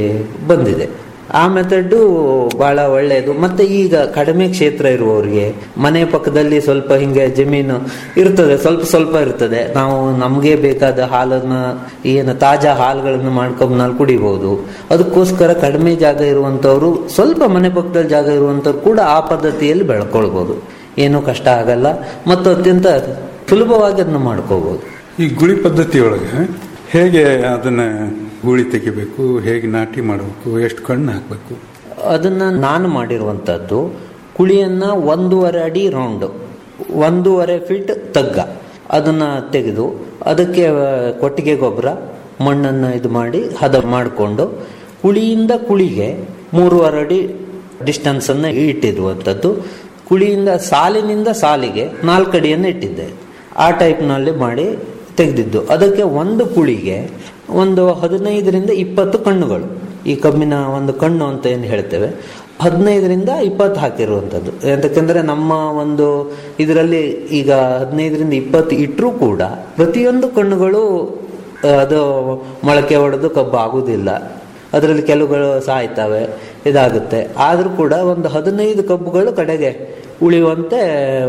ಬಂದಿದೆ ಆ ಮೆಥಡ್ ಬಹಳ ಒಳ್ಳೆಯದು ಮತ್ತೆ ಈಗ ಕಡಿಮೆ ಕ್ಷೇತ್ರ ಇರುವವರಿಗೆ ಮನೆ ಪಕ್ಕದಲ್ಲಿ ಸ್ವಲ್ಪ ಹಿಂಗೆ ಜಮೀನು ಇರ್ತದೆ ಸ್ವಲ್ಪ ಸ್ವಲ್ಪ ಇರ್ತದೆ ನಾವು ನಮಗೆ ಬೇಕಾದ ಹಾಲನ್ನ ಏನು ತಾಜಾ ಹಾಲುಗಳನ್ನು ಮಾಡ್ಕೊಂಡು ನಾವು ಕುಡಿಬಹುದು ಅದಕ್ಕೋಸ್ಕರ ಕಡಿಮೆ ಜಾಗ ಇರುವಂತವ್ರು ಸ್ವಲ್ಪ ಮನೆ ಪಕ್ಕದಲ್ಲಿ ಜಾಗ ಇರುವಂತವ್ರು ಕೂಡ ಆ ಪದ್ಧತಿಯಲ್ಲಿ ಬೆಳ್ಕೊಳ್ಬಹುದು ಏನು ಕಷ್ಟ ಆಗಲ್ಲ ಮತ್ತು ಅತ್ಯಂತ ಸುಲಭವಾಗಿ ಅದನ್ನ ಮಾಡ್ಕೋಬಹುದು ಈ ಗುಳಿ ಪದ್ಧತಿಯೊಳಗೆ ಹೇಗೆ ಅದನ್ನ ಗೂಳಿ ತೆಗಿಬೇಕು ಹೇಗೆ ನಾಟಿ ಮಾಡಬೇಕು ಎಷ್ಟು ಕಣ್ಣು ಹಾಕಬೇಕು ಅದನ್ನ ನಾನು ಮಾಡಿರುವಂತದ್ದು ಕುಳಿಯನ್ನ ಒಂದೂವರೆ ಅಡಿ ರೌಂಡ್ ಒಂದೂವರೆ ಫೀಟ್ ತಗ್ಗ ಅದನ್ನ ತೆಗೆದು ಅದಕ್ಕೆ ಆ, ಕೊಟ್ಟಿಗೆ ಗೊಬ್ಬರ ಮಣ್ಣನ್ನು ಇದು ಮಾಡಿ ಹದ ಮಾಡಿಕೊಂಡು ಕುಳಿಯಿಂದ ಕುಳಿಗೆ ಮೂರುವರೆ ಅಡಿ ಡಿಸ್ಟೆನ್ಸ್ ಅನ್ನ ಇಟ್ಟಿರುವಂಥದ್ದು ಕುಳಿಯಿಂದ ಸಾಲಿನಿಂದ ಸಾಲಿಗೆ ನಾಲ್ಕು ಅಡಿಯನ್ನು ಇಟ್ಟಿದ್ದೆ ಆ ಟೈಪ್ನಲ್ಲಿ ಮಾಡಿ ತೆಗೆದಿದ್ದು ಅದಕ್ಕೆ ಒಂದು ಕುಳಿಗೆ ಒಂದು ಹದಿನೈದರಿಂದ ಇಪ್ಪತ್ತು ಕಣ್ಣುಗಳು ಈ ಕಬ್ಬಿನ ಒಂದು ಕಣ್ಣು ಅಂತ ಏನು ಹೇಳ್ತೇವೆ ಹದಿನೈದರಿಂದ ಇಪ್ಪತ್ತು ಹಾಕಿರುವಂಥದ್ದು ಯಾಕಂದ್ರೆ ನಮ್ಮ ಒಂದು ಇದರಲ್ಲಿ ಈಗ ಹದಿನೈದರಿಂದ ಇಪ್ಪತ್ತು ಇಟ್ಟರೂ ಕೂಡ ಪ್ರತಿಯೊಂದು ಕಣ್ಣುಗಳು ಆ, ಅದು ಮೊಳಕೆ ಹೊಡೆದು ಕಬ್ಬು ಆಗುವುದಿಲ್ಲ ಅದರಲ್ಲಿ ಕೆಲವುಗಳು ಸಾಯ್ತವೆ ಇದಾಗುತ್ತೆ ಆದರೂ ಕೂಡ ಒಂದು ಹದಿನೈದು ಕಬ್ಬುಗಳು ಕಡೆಗೆ ಉಳಿಯುವಂತೆ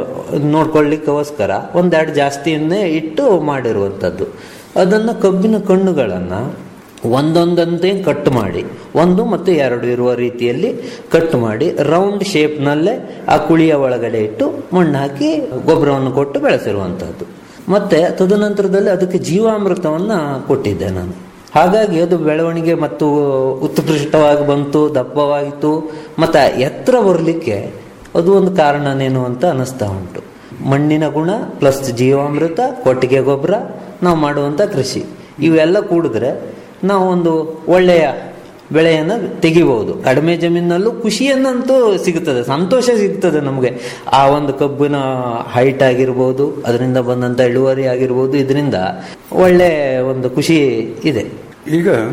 ನೋಡ್ಕೊಳ್ಳಿಕ್ಕೋಸ್ಕರ ಒಂದೆರಡು ಜಾಸ್ತಿಯನ್ನೇ ಇಟ್ಟು ಮಾಡಿರುವಂಥದ್ದು ಅದನ್ನು ಕಬ್ಬಿನ ಕಣ್ಣುಗಳನ್ನು ಒಂದೊಂದಂತೆ ಕಟ್ ಮಾಡಿ ಒಂದು ಮತ್ತು ಎರಡು ಇರುವ ರೀತಿಯಲ್ಲಿ ಕಟ್ ಮಾಡಿ ರೌಂಡ್ ಶೇಪ್ನಲ್ಲೇ ಆ ಕುಳಿಯ ಒಳಗಡೆ ಇಟ್ಟು ಮಣ್ಣು ಹಾಕಿ ಗೊಬ್ಬರವನ್ನು ಕೊಟ್ಟು ಬೆಳೆಸಿರುವಂಥದ್ದು ಮತ್ತೆ ತದನಂತರದಲ್ಲಿ ಅದಕ್ಕೆ ಜೀವಾಮೃತವನ್ನ ಕೊಟ್ಟಿದ್ದೆ ನಾನು ಹಾಗಾಗಿ ಅದು ಬೆಳವಣಿಗೆ ಮತ್ತು ಉತ್ಕೃಷ್ಟವಾಗಿ ಬಂತು ದಪ್ಪವಾಯಿತು ಮತ್ತೆ ಎತ್ತರ ಬರಲಿಕ್ಕೆ ಅದು ಒಂದು ಕಾರಣನೇನು ಅಂತ ಅನಿಸ್ತಾ ಉಂಟು ಮಣ್ಣಿನ ಗುಣ ಪ್ಲಸ್ ಜೀವಾಮೃತ ಕೊಟ್ಟಿಗೆ ಗೊಬ್ಬರ ನಾವು ಮಾಡುವಂತ ಕೃಷಿ ಇವೆಲ್ಲ ಕೂಡಿದ್ರೆ ನಾವು ಒಂದು ಒಳ್ಳೆಯ ಬೆಳೆಯನ್ನ ತೆಗಿಬಹುದು ಕಡಿಮೆ ಜಮೀನಲ್ಲೂ ಖುಷಿಯನ್ನಂತೂ ಸಿಗುತ್ತದೆ ಸಂತೋಷ ಸಿಗ್ತದೆ ನಮಗೆ ಆ ಒಂದು ಕಬ್ಬಿನ ಹೈಟ್ ಆಗಿರ್ಬೋದು ಅದರಿಂದ ಬಂದಂತ ಇಳುವರಿ ಆಗಿರ್ಬೋದು ಇದರಿಂದ ಒಳ್ಳೆ ಒಂದು ಖುಷಿ ಇದೆ ಈಗ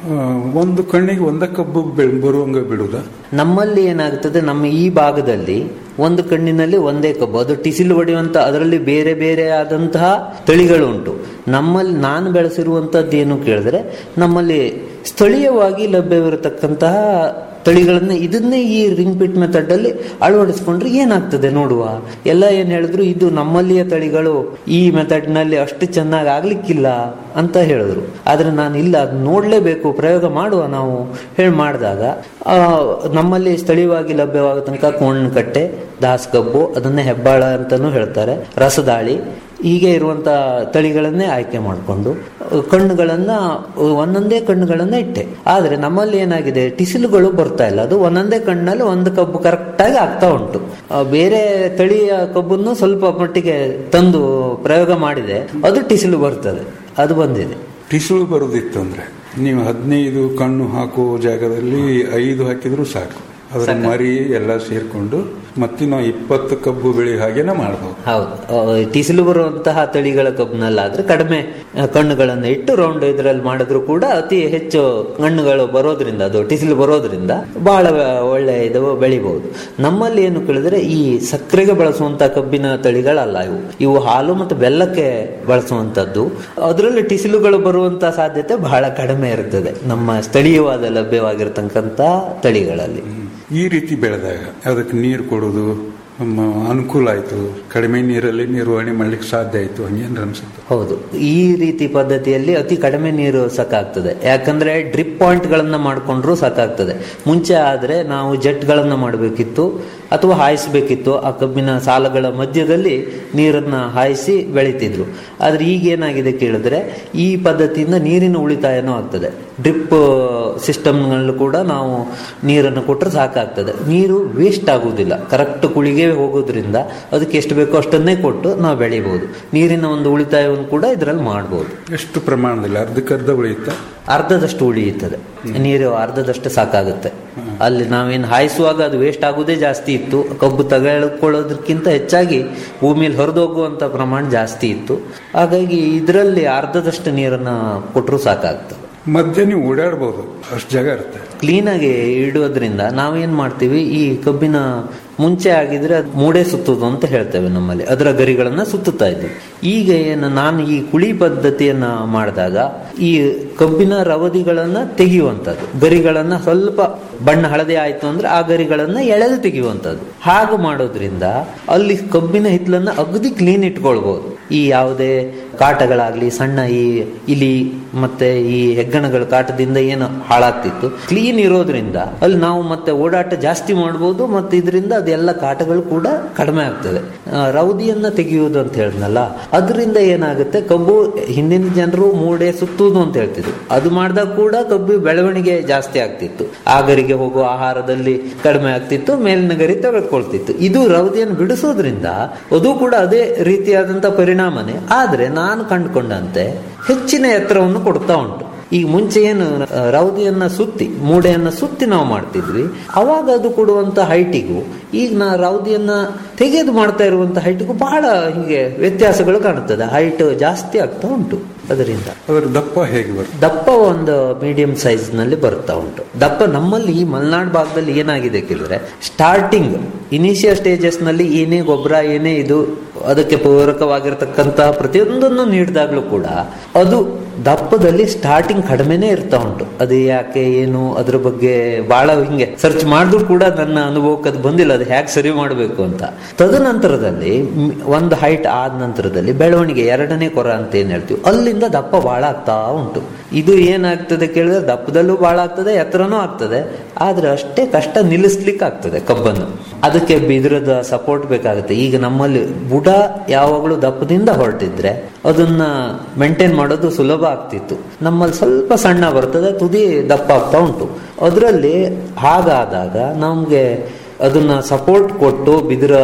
ಆ, ಒಂದು ಕಣ್ಣಿಗೆ ಒಂದ ಕಬ್ಬು ಬೆಳ್- ಬರುವಂಗ ಬಿಡುದ ನಮ್ಮಲ್ಲಿ ಏನಾಗ್ತದೆ ನಮ್ಮ ಈ ಭಾಗದಲ್ಲಿ ಒಂದು ಕಣ್ಣಿನಲ್ಲಿ ಒಂದೇ ಕಬ್ಬು ಅದು ಟಿಸಿಲು ಹೊಡೆಯುವಂತ ಅದರಲ್ಲಿ ಬೇರೆ ಬೇರೆ ಆದಂತಹ ತಳಿಗಳು ಉಂಟು ನಮ್ಮಲ್ಲಿ ನಾನು ಬೆಳೆಸಿರುವಂತದ್ದು ಏನು ಕೇಳಿದ್ರೆ ನಮ್ಮಲ್ಲಿ ಸ್ಥಳೀಯವಾಗಿ ಲಭ್ಯವಿರತಕ್ಕಂತಹ ತಳಿಗಳನ್ನ ಇದನ್ನೇ ಈ ರಿಂಗ್ ಪಿಟ್ ಮೆಥಡ್ ಅಲ್ಲಿ ಅಳವಡಿಸ್ಕೊಂಡ್ರೆ ಏನಾಗ್ತದೆ ನೋಡುವ ಎಲ್ಲ ಏನ್ ಹೇಳಿದ್ರು ಇದು ನಮ್ಮಲ್ಲಿಯ ತಳಿಗಳು ಈ ಮೆಥಡ್ ನಲ್ಲಿ ಅಷ್ಟು ಚೆನ್ನಾಗಿ ಆಗ್ಲಿಕ್ಕಿಲ್ಲ ಅಂತ ಹೇಳಿದ್ರು ಆದ್ರೆ ನಾನು ಇಲ್ಲ ಅದು ನೋಡ್ಲೇಬೇಕು ಪ್ರಯೋಗ ಮಾಡುವ ನಾವು ಹೇಳಿ ಮಾಡಿದಾಗ ಆ, ನಮ್ಮಲ್ಲಿ ಸ್ಥಳೀಯವಾಗಿ ಲಭ್ಯವಾಗ ತನಕ ಕೋಣಕಟ್ಟೆ ದಾಸ್ ಕಬ್ಬು ಅದನ್ನೇ ಹೆಬ್ಬಾಳ ಅಂತಾನೂ ಹೇಳ್ತಾರೆ ರಸದಾಳಿ ಹೀಗೆ ಇರುವಂತ ತಳಿಗಳನ್ನೇ ಆಯ್ಕೆ ಮಾಡಿಕೊಂಡು ಕಣ್ಣುಗಳನ್ನ ಒಂದೊಂದೇ ಕಣ್ಣುಗಳನ್ನ ಇಟ್ಟೆ ಆದ್ರೆ ನಮ್ಮಲ್ಲಿ ಏನಾಗಿದೆ ಟಿಸಿಲುಗಳು ಬರ್ತಾ ಇಲ್ಲ ಅದು ಒಂದೊಂದೇ ಕಣ್ಣಲ್ಲಿ ಒಂದು ಕಬ್ಬು ಕರೆಕ್ಟ್ ಆಗಿ ಆಗ್ತಾ ಉಂಟು ಆ, ಬೇರೆ ತಳಿಯ ಕಬ್ಬನ್ನು ಸ್ವಲ್ಪ ಮಟ್ಟಿಗೆ ತಂದು ಪ್ರಯೋಗ ಮಾಡಿದೆ ಅದು ಟಿಸಿಲು ಬರ್ತದೆ ಅದು ಬಂದಿದೆ ಟಿಸುಳು ಬರುದಿತ್ತು ಅಂದ್ರೆ ನೀವು ಹದಿನೈದು ಕಣ್ಣು ಹಾಕುವ ಜಾಗದಲ್ಲಿ ಐದು ಹಾಕಿದ್ರು ಸಾಕು ಅದರ ಸಾಕು. ಮರಿ ಎಲ್ಲ ಸೇರ್ಕೊಂಡು ಮತ್ತಿನ್ನು ಇಪ್ಪತ್ತು ಕಬ್ಬು ಬೆಳೆ ಹಾಗೇನೆ ಮಾಡಬಹುದು ಹೌದು ಆ, ಟಿಸಿಲು ಬರುವಂತಹ ತಳಿಗಳ ಕಬ್ಬಿನಲ್ಲಾದ್ರೆ ಕಡಿಮೆ ಆ, ಕಣ್ಣುಗಳನ್ನು ಇಟ್ಟು ರೌಂಡ್ ಇದರಲ್ಲಿ ಮಾಡಿದ್ರು ಕೂಡ ಅತಿ ಹೆಚ್ಚು ಕಣ್ಣುಗಳು ಬರೋದ್ರಿಂದ ಅದು ಟಿಸಿಲು ಬರೋದ್ರಿಂದ ಬಹಳ ಒಳ್ಳೆ ಇದು ಬೆಳಿಬಹುದು ನಮ್ಮಲ್ಲಿ ಏನು ಕೇಳಿದ್ರೆ ಈ ಸಕ್ಕರೆಗೆ ಬಳಸುವಂತ ಕಬ್ಬಿನ ತಳಿಗಳಲ್ಲ ಇವು ಇವು ಹಾಲು ಮತ್ತು ಬೆಲ್ಲಕ್ಕೆ ಬಳಸುವಂತದ್ದು ಅದರಲ್ಲಿ ಟಿಸಿಲುಗಳು ಬರುವಂತ ಸಾಧ್ಯತೆ ಬಹಳ ಕಡಿಮೆ ಇರ್ತದೆ ನಮ್ಮ ಸ್ಥಳೀಯವಾದ ಲಭ್ಯವಾಗಿರ್ತಕ್ಕಂಥ ತಳಿಗಳಲ್ಲಿ ಈ ರೀತಿ ಬೆಳೆದಾಗ ಅದಕ್ಕೆ ನೀರು ಕೊಡೋದು ನಮ್ಮ ಅನುಕೂಲ ಆಯ್ತು ಕಡಿಮೆ ನೀರಲ್ಲಿ ನಿರ್ವಹಣೆ ಮಾಡ್ಲಿಕ್ಕೆ ಸಾಧ್ಯ ಆಯ್ತು ಹಂಗೇನು ಅನ್ಸುತ್ತೆ ಹೌದು ಈ ರೀತಿ ಪದ್ಧತಿಯಲ್ಲಿ ಅತಿ ಕಡಿಮೆ ನೀರು ಸಾಕಾಗ್ತದೆ ಯಾಕಂದ್ರೆ ಡ್ರಿಪ್ ಪಾಯಿಂಟ್ ಗಳನ್ನ ಮಾಡ್ಕೊಂಡ್ರು ಸಾಕಾಗ್ತದೆ ಮುಂಚೆ ಆದ್ರೆ ನಾವು ಜೆಟ್ ಗಳನ್ನ ಮಾಡಬೇಕಿತ್ತು ಅಥವಾ ಹಾಯಿಸಬೇಕಿತ್ತು ಆ ಕಬ್ಬಿನ ಸಾಲಗಳ ಮಧ್ಯದಲ್ಲಿ ನೀರನ್ನ ಹಾಯಿಸಿ ಬೆಳಿತಿದ್ರು ಆದ್ರೆ ಈಗ ಏನಾಗಿದೆ ಕೇಳಿದ್ರೆ ಈ ಪದ್ಧತಿಯಿಂದ ನೀರಿನ ಉಳಿತಾಯನೂ ಆಗ್ತದೆ ಡ್ರಿಪ್ ಸಿಸ್ಟಮ್ಗಳು ಕೂಡ ನಾವು ನೀರನ್ನು ಕೊಟ್ಟರೆ ಸಾಕಾಗ್ತದೆ ನೀರು ವೇಸ್ಟ್ ಆಗುವುದಿಲ್ಲ ಕರೆಕ್ಟ್ ಕುಳಿಗೆ ಹೋಗೋದ್ರಿಂದ ಅದಕ್ಕೆ ಎಷ್ಟು ಬೇಕೋ ಅಷ್ಟನ್ನೇ ಕೊಟ್ಟು ನಾವು ಬೆಳಿಬಹುದು ನೀರಿನ ಒಂದು ಉಳಿತಾಯವನ್ನು ಕೂಡ ಇದರಲ್ಲಿ ಮಾಡಬಹುದು ಎಷ್ಟು ಪ್ರಮಾಣದಲ್ಲಿ ಅರ್ಧಕ್ಕರ್ಧ ಉಳಿಯುತ್ತಾ ಅರ್ಧದಷ್ಟು ಉಳಿಯುತ್ತದೆ ನೀರು ಅರ್ಧದಷ್ಟು ಸಾಕಾಗುತ್ತೆ ಅಲ್ಲಿ ನಾವೇನು ಹಾಯಿಸುವಾಗ ಅದು ವೇಸ್ಟ್ ಆಗುವುದೇ ಜಾಸ್ತಿ ಇತ್ತು ಕಬ್ಬು ತಗೊಳ್ಕೊಳ್ಳೋದಕ್ಕಿಂತ ಹೆಚ್ಚಾಗಿ ಭೂಮಿಯಲ್ಲಿ ಹೊರದೋಗುವಂತ ಪ್ರಮಾಣ ಜಾಸ್ತಿ ಇತ್ತು ಹಾಗಾಗಿ ಇದರಲ್ಲಿ ಅರ್ಧದಷ್ಟು ನೀರನ್ನ ಕೊಟ್ಟರು ಸಾಕಾಗ್ತದೆ ಮಧ್ಯೆ ನೀವು ಓಡಾಡ್ಬೋದು ಅಷ್ಟು ಜಾಗ ಇರುತ್ತೆ ಕ್ಲೀನಾಗಿ ಇಡೋದ್ರಿಂದ ನಾವೇನ್ ಮಾಡ್ತೀವಿ ಈ ಕಬ್ಬಿನ ಮುಂಚೆ ಆಗಿದ್ರೆ ಅದ್ ಮೂಡೆ ಸುತ್ತುದು ಅಂತ ಹೇಳ್ತೇವೆ ನಮ್ಮಲ್ಲಿ ಅದರ ಗರಿಗಳನ್ನ ಸುತ್ತುತ್ತಾ ಇದ್ವಿ ಈಗ ಏನು ನಾನು ಈ ಕುಳಿ ಪದ್ಧತಿಯನ್ನ ಮಾಡಿದಾಗ ಈ ಕಬ್ಬಿನ ರವದಿಗಳನ್ನ ತೆಗೆಯುವಂಥದ್ದು ಗರಿಗಳನ್ನ ಸ್ವಲ್ಪ ಬಣ್ಣ ಹಳದಿ ಆಯ್ತು ಅಂದ್ರೆ ಆ ಗರಿಗಳನ್ನ ಎಳೆದು ತೆಗೆಯುವಂಥದ್ದು ಹಾಗೆ ಮಾಡೋದ್ರಿಂದ ಅಲ್ಲಿ ಕಬ್ಬಿನ ಹಿತ್ತಲನ್ನ ಅಗದಿ ಕ್ಲೀನ್ ಇಟ್ಕೊಳ್ಬಹುದು ಈ ಯಾವುದೇ ಕಾಟಗಳಾಗ್ಲಿ ಸಣ್ಣ ಈ ಇಲಿ ಮತ್ತೆ ಈ ಹೆಗ್ಗಣಗಳ ಕಾಟದಿಂದ ಏನು ಹಾಳಾಗ್ತಿತ್ತು ಕ್ಲೀನ್ ಇರೋದ್ರಿಂದ ಅಲ್ಲಿ ನಾವು ಮತ್ತೆ ಓಡಾಟ ಜಾಸ್ತಿ ಮಾಡ್ಬೋದು ಮತ್ತೆ ಇದರಿಂದ ಅದೆಲ್ಲ ಕಾಟಗಳು ಕೂಡ ಕಡಿಮೆ ಆಗ್ತದೆ ಆ, ರೌದಿಯನ್ನ ತೆಗೆಯುವುದು ಅಂತ ಹೇಳಿದ್ನಲ್ಲ ಅದರಿಂದ ಏನಾಗುತ್ತೆ ಕಬ್ಬು ಹಿಂದಿನ ಜನರು ಮೂಡೆ ಸುತ್ತುವುದು ಅಂತ ಹೇಳ್ತಿದ್ರು ಅದು ಮಾಡಿದಾಗ ಕೂಡ ಕಬ್ಬು ಬೆಳವಣಿಗೆ ಜಾಸ್ತಿ ಆಗ್ತಿತ್ತು ಆಗರಿಗೆ ಹೋಗುವ ಆಹಾರದಲ್ಲಿ ಕಡಿಮೆ ಆಗ್ತಿತ್ತು ಮೇಲಿನ ಗರಿ ತೆಗೆದುಕೊಳ್ತಿತ್ತು ಇದು ರೌದಿಯನ್ನು ಬಿಡಿಸೋದ್ರಿಂದ ಅದು ಕೂಡ ಅದೇ ರೀತಿಯಾದಂತ ಪರಿಣಾಮನೇ ಆದ್ರೆ ನಾನು ಕಂಡುಕೊಂಡಂತೆ ಹೆಚ್ಚಿನ ಎತ್ತರವನ್ನು ಕೊಡ್ತಾ ಉಂಟು ಈಗ ಮುಂಚೆ ಏನು ಆ, ರೌದಿಯನ್ನ ಸುತ್ತಿ ಮೂಡೆಯನ್ನ ಸುತ್ತಿ ನಾವು ಮಾಡ್ತಿದ್ವಿ ಅವಾಗ ಅದು ಕೊಡುವಂತ ಹೈಟಿಗೂ ಈಗ ನಾ ರೌದಿಯನ್ನ ತೆಗೆದು ಮಾಡ್ತಾ ಇರುವಂತ ಹೈಟಿಗೂ ಬಹಳ ಹೀಗೆ ವ್ಯತ್ಯಾಸಗಳು ಕಾಣುತ್ತದೆ ಹೈಟ್ ಜಾಸ್ತಿ ಆಗ್ತಾ ಉಂಟು ಅದರಿಂದ ಅದರ ದಪ್ಪ ಹೇಗೆ ಬರುತ್ತೆ ದಪ್ಪ ಒಂದು ಮೀಡಿಯಂ ಸೈಜ್ ನಲ್ಲಿ ಬರ್ತಾ ಉಂಟು ದಪ್ಪ ನಮ್ಮಲ್ಲಿ ಈ ಮಲೆನಾಡು ಭಾಗದಲ್ಲಿ ಏನಾಗಿದೆ ಕೇಳಿದ್ರೆ ಸ್ಟಾರ್ಟಿಂಗ್ ಇನಿಷಿಯಲ್ ಸ್ಟೇಜಸ್ ನಲ್ಲಿ ಏನೇ ಗೊಬ್ಬರ ಏನೇ ಇದು ಅದಕ್ಕೆ ಪೂರಕವಾಗಿರ್ತಕ್ಕಂತಹ ಪ್ರತಿಯೊಂದನ್ನು ನೀಡಿದಾಗ್ಲೂ ಕೂಡ ಅದು ದಪ್ಪದಲ್ಲಿ ಸ್ಟಾರ್ಟಿಂಗ್ ಕಡಿಮೆನೇ ಇರ್ತಾ ಉಂಟು ಅದು ಯಾಕೆ ಏನು ಅದ್ರ ಬಗ್ಗೆ ಬಹಳ ಹಿಂಗೆ ಸರ್ಚ್ ಮಾಡಿದ್ರು ಕೂಡ ನನ್ನ ಅನುಭವಕ್ಕೆ ಅದು ಬಂದಿಲ್ಲ ಅದು ಹೇಗೆ ಸರಿ ಮಾಡಬೇಕು ಅಂತ ತದನಂತರದಲ್ಲಿ ಮ್, ಒಂದು ಹೈಟ್ ಆದ ನಂತರದಲ್ಲಿ ಬೆಳವಣಿಗೆ ಎರಡನೇ ಕೊರ ಅಂತ ಏನ್ ಹೇಳ್ತೀವಿ ಅಲ್ಲಿಂದ ದಪ್ಪ ಬಹಳ ಆಗ್ತಾ ಉಂಟು ಇದು ಏನಾಗ್ತದೆ ಕೇಳಿದ್ರೆ ದಪ್ಪದಲ್ಲೂ ಬಹಳ ಆಗ್ತದೆ ಎತ್ತರನೂ ಆಗ್ತದೆ ಆದ್ರೆ ಅಷ್ಟೇ ಕಷ್ಟ ನಿಲ್ಲಿಸ್ಲಿಕ್ಕೆ ಆಗ್ತದೆ ಕಬ್ಬನ್ನು ಅದಕ್ಕೆ ಬಿದಿರದ ಸಪೋರ್ಟ್ ಬೇಕಾಗುತ್ತೆ ಈಗ ನಮ್ಮಲ್ಲಿ ಬುಡ ಯಾವಾಗಲೂ ದಪ್ಪದಿಂದ ಹೊರಟಿದ್ರೆ ಅದನ್ನ ಮೇಂಟೈನ್ ಮಾಡೋದು ಸುಲಭ ಆಗ್ತಿತ್ತು ನಮ್ಮಲ್ಲಿ ಸ್ವಲ್ಪ ಸಣ್ಣ ಬರ್ತದೆ ತುದಿ ದಪ್ಪ ಆಗ್ತಾ ಉಂಟು ಅದರಲ್ಲಿ ಹಾಗಾದಾಗ ನಮ್ಗೆ ಅದನ್ನ ಸಪೋರ್ಟ್ ಕೊಟ್ಟು ಬಿದಿರ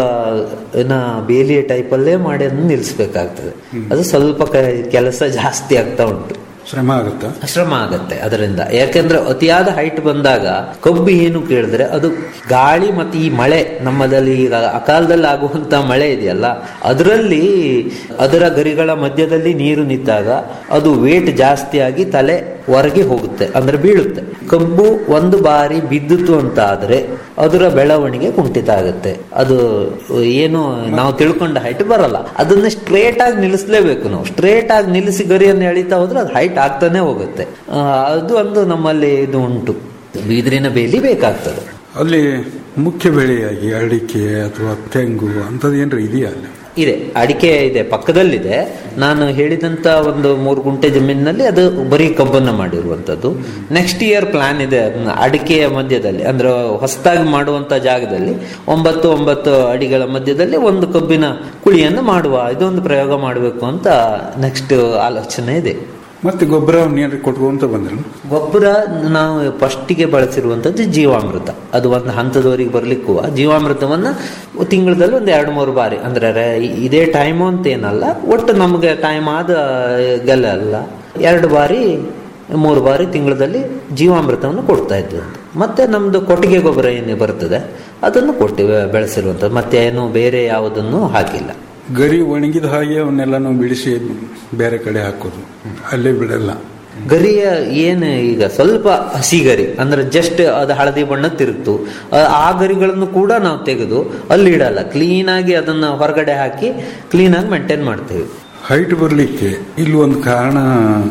ಏನ ಬೇಲಿಯ ಟೈಪಲ್ಲೇ ಮಾಡಿ ಅದನ್ನ ನಿಲ್ಲಿಸ್ಬೇಕಾಗ್ತದೆ ಅದು ಸ್ವಲ್ಪ ಕ- ಕೆಲಸ ಜಾಸ್ತಿ ಆಗ್ತಾ ಉಂಟು ಶ್ರಮ ಆಗುತ್ತಾ ಶ್ರಮ ಆಗತ್ತೆ ಅದರಿಂದ ಯಾಕೆಂದ್ರೆ ಅತಿಯಾದ ಹೈಟ್ ಬಂದಾಗ ಕಬ್ಬು ಏನು ಕೇಳಿದ್ರೆ ಅದು ಗಾಳಿ ಮತ್ತೆ ಈ ಮಳೆ ನಮ್ಮದಲ್ಲಿ ಈಗ ಅಕಾಲದಲ್ಲಿ ಆಗುವಂತ ಮಳೆ ಇದೆಯಲ್ಲ ಅದರಲ್ಲಿ ಅದರ ಗರಿಗಳ ಮಧ್ಯದಲ್ಲಿ ನೀರು ನಿಂತಾಗ ಅದು ವೇಟ್ ಜಾಸ್ತಿ ಆಗಿ ತಲೆ ಹೊರಗೆ ಹೋಗುತ್ತೆ ಅಂದ್ರೆ ಬೀಳುತ್ತೆ ಕಬ್ಬು ಒಂದು ಬಾರಿ ಬಿದ್ದಿತು ಅಂತ ಆದ್ರೆ ಅದರ ಬೆಳವಣಿಗೆ ಕುಂಠಿತ ಆಗುತ್ತೆ ಅದು ಏನು ನಾವು ತಿಳ್ಕೊಂಡ ಹೈಟ್ ಬರಲ್ಲ ಅದನ್ನ ಸ್ಟ್ರೇಟ್ ಆಗಿ ನಿಲ್ಲಿಸಲೇಬೇಕು ನಾವು ಸ್ಟ್ರೇಟ್ ಆಗಿ ನಿಲ್ಲಿಸಿ ಗರಿಯನ್ನು ಎಳಿತಾ ಹೋದ್ರೆ ಅದು ಹೈಟ್ ಆಗ್ತಾನೆ ಹೋಗುತ್ತೆ ಆ, ಅದು ಒಂದು ನಮ್ಮಲ್ಲಿ ಇದು ಉಂಟು ಬಿದಿರಿನ ಬೇಲಿ ಬೇಕಾಗ್ತದೆ ಅಲ್ಲಿ ಮುಖ್ಯ ಬೆಳೆಯಾಗಿ ಅಡಿಕೆ ಅಥವಾ ತೆಂಗು ಅಂಥದ್ದು ಏನಾರ ಇದೆಯಾ ಅಲ್ಲಿ ಇದೆ ಅಡಿಕೆ ಇದೆ ಪಕ್ಕದಲ್ಲಿದೆ ನಾನು ಹೇಳಿದಂತ ಒಂದು ಮೂರು ಗುಂಟೆ ಜಮೀನಿನಲ್ಲಿ ಅದು ಬರೀ ಕಬ್ಬನ್ನ ಮಾಡಿರುವಂತದ್ದು ನೆಕ್ಸ್ಟ್ ಇಯರ್ ಪ್ಲಾನ್ ಇದೆ ಅದನ್ನ ಅಡಿಕೆಯ ಮಧ್ಯದಲ್ಲಿ ಅಂದ್ರೆ ಹೊಸದಾಗಿ ಮಾಡುವಂತ ಜಾಗದಲ್ಲಿ ಒಂಬತ್ತು ಒಂಬತ್ತು ಅಡಿಗಳ ಮಧ್ಯದಲ್ಲಿ ಒಂದು ಕಬ್ಬಿನ ಕುಳಿಯನ್ನು ಮಾಡುವ ಇದೊಂದು ಪ್ರಯೋಗ ಮಾಡಬೇಕು ಅಂತ ನೆಕ್ಸ್ಟ್ ಆಲೋಚನೆ ಇದೆ ಮತ್ತೆ ಗೊಬ್ಬರ ನೀರು ಕೊಟ್ಕೊಂತ ಬಂದ್ರು ಗೊಬ್ಬರ ನಾವು ಫಸ್ಟಿಗೆ ಬಳಸಿರುವಂತದ್ದು ಜೀವಾಮೃತ ಅದು ಒಂದು ಹಂತದವರೆಗೆ ಬರ್ಲಿಕ್ಕೂ ಜೀವಾಮೃತವನ್ನ ತಿಂಗಳದಲ್ಲಿ ಒಂದು ಎರಡು ಮೂರು ಬಾರಿ ಅಂದ್ರೆ ರೆ- ಇದೇ ಟೈಮು ಅಂತ ಏನಲ್ಲ ಒಟ್ಟು ನಮಗೆ ಟೈಮ್ ಆದ ಗಲ್ಲ ಅಲ್ಲ ಎರಡು ಬಾರಿ ಮೂರು ಬಾರಿ ತಿಂಗಳಲ್ಲಿ ಜೀವಾಮೃತವನ್ನು ಕೊಡ್ತಾ ಇದ್ವಿ ಮತ್ತೆ ನಮ್ದು ಕೊಟ್ಟಿಗೆ ಗೊಬ್ಬರ ಏನು ಬರ್ತದೆ ಅದನ್ನು ಕೊಟ್ಟು ಬೆಳೆಸಿರುವಂಥದ್ದು ಮತ್ತೆ ಏನು ಬೇರೆ ಯಾವುದನ್ನು ಹಾಕಿಲ್ಲ ಗರಿ ಒಣಗಿದ ಹಾಗೆ ಅವನ್ನೆಲ್ಲಾನು ಬಿಡಿಸಿ ಬೇರೆ ಕಡೆ ಹಾಕೋದು ಅಲ್ಲೇ ಬಿಡಲ್ಲ ಗರಿಯ ಏನು ಈಗ ಸ್ವಲ್ಪ ಹಸಿ ಗರಿ ಅಂದ್ರೆ ಜಸ್ಟ್ ಅದು ಹಳದಿ ಬಣ್ಣ ತಿರುಗ್ತು ಆ- ಆ ಗರಿಗಳನ್ನು ಕೂಡ ನಾವು ತೆಗೆದು ಅಲ್ಲಿ ಇಡಲ್ಲ ಕ್ಲೀನ್ ಆಗಿ ಅದನ್ನ ಹೊರಗಡೆ ಹಾಕಿ ಕ್ಲೀನ್ ಆಗಿ ಮೇಂಟೈನ್ ಮಾಡ್ತೇವೆ ಹೈಟ್ ಬರಲಿಕ್ಕೆ ಇಲ್ಲಿ ಒಂದು ಕಾರಣ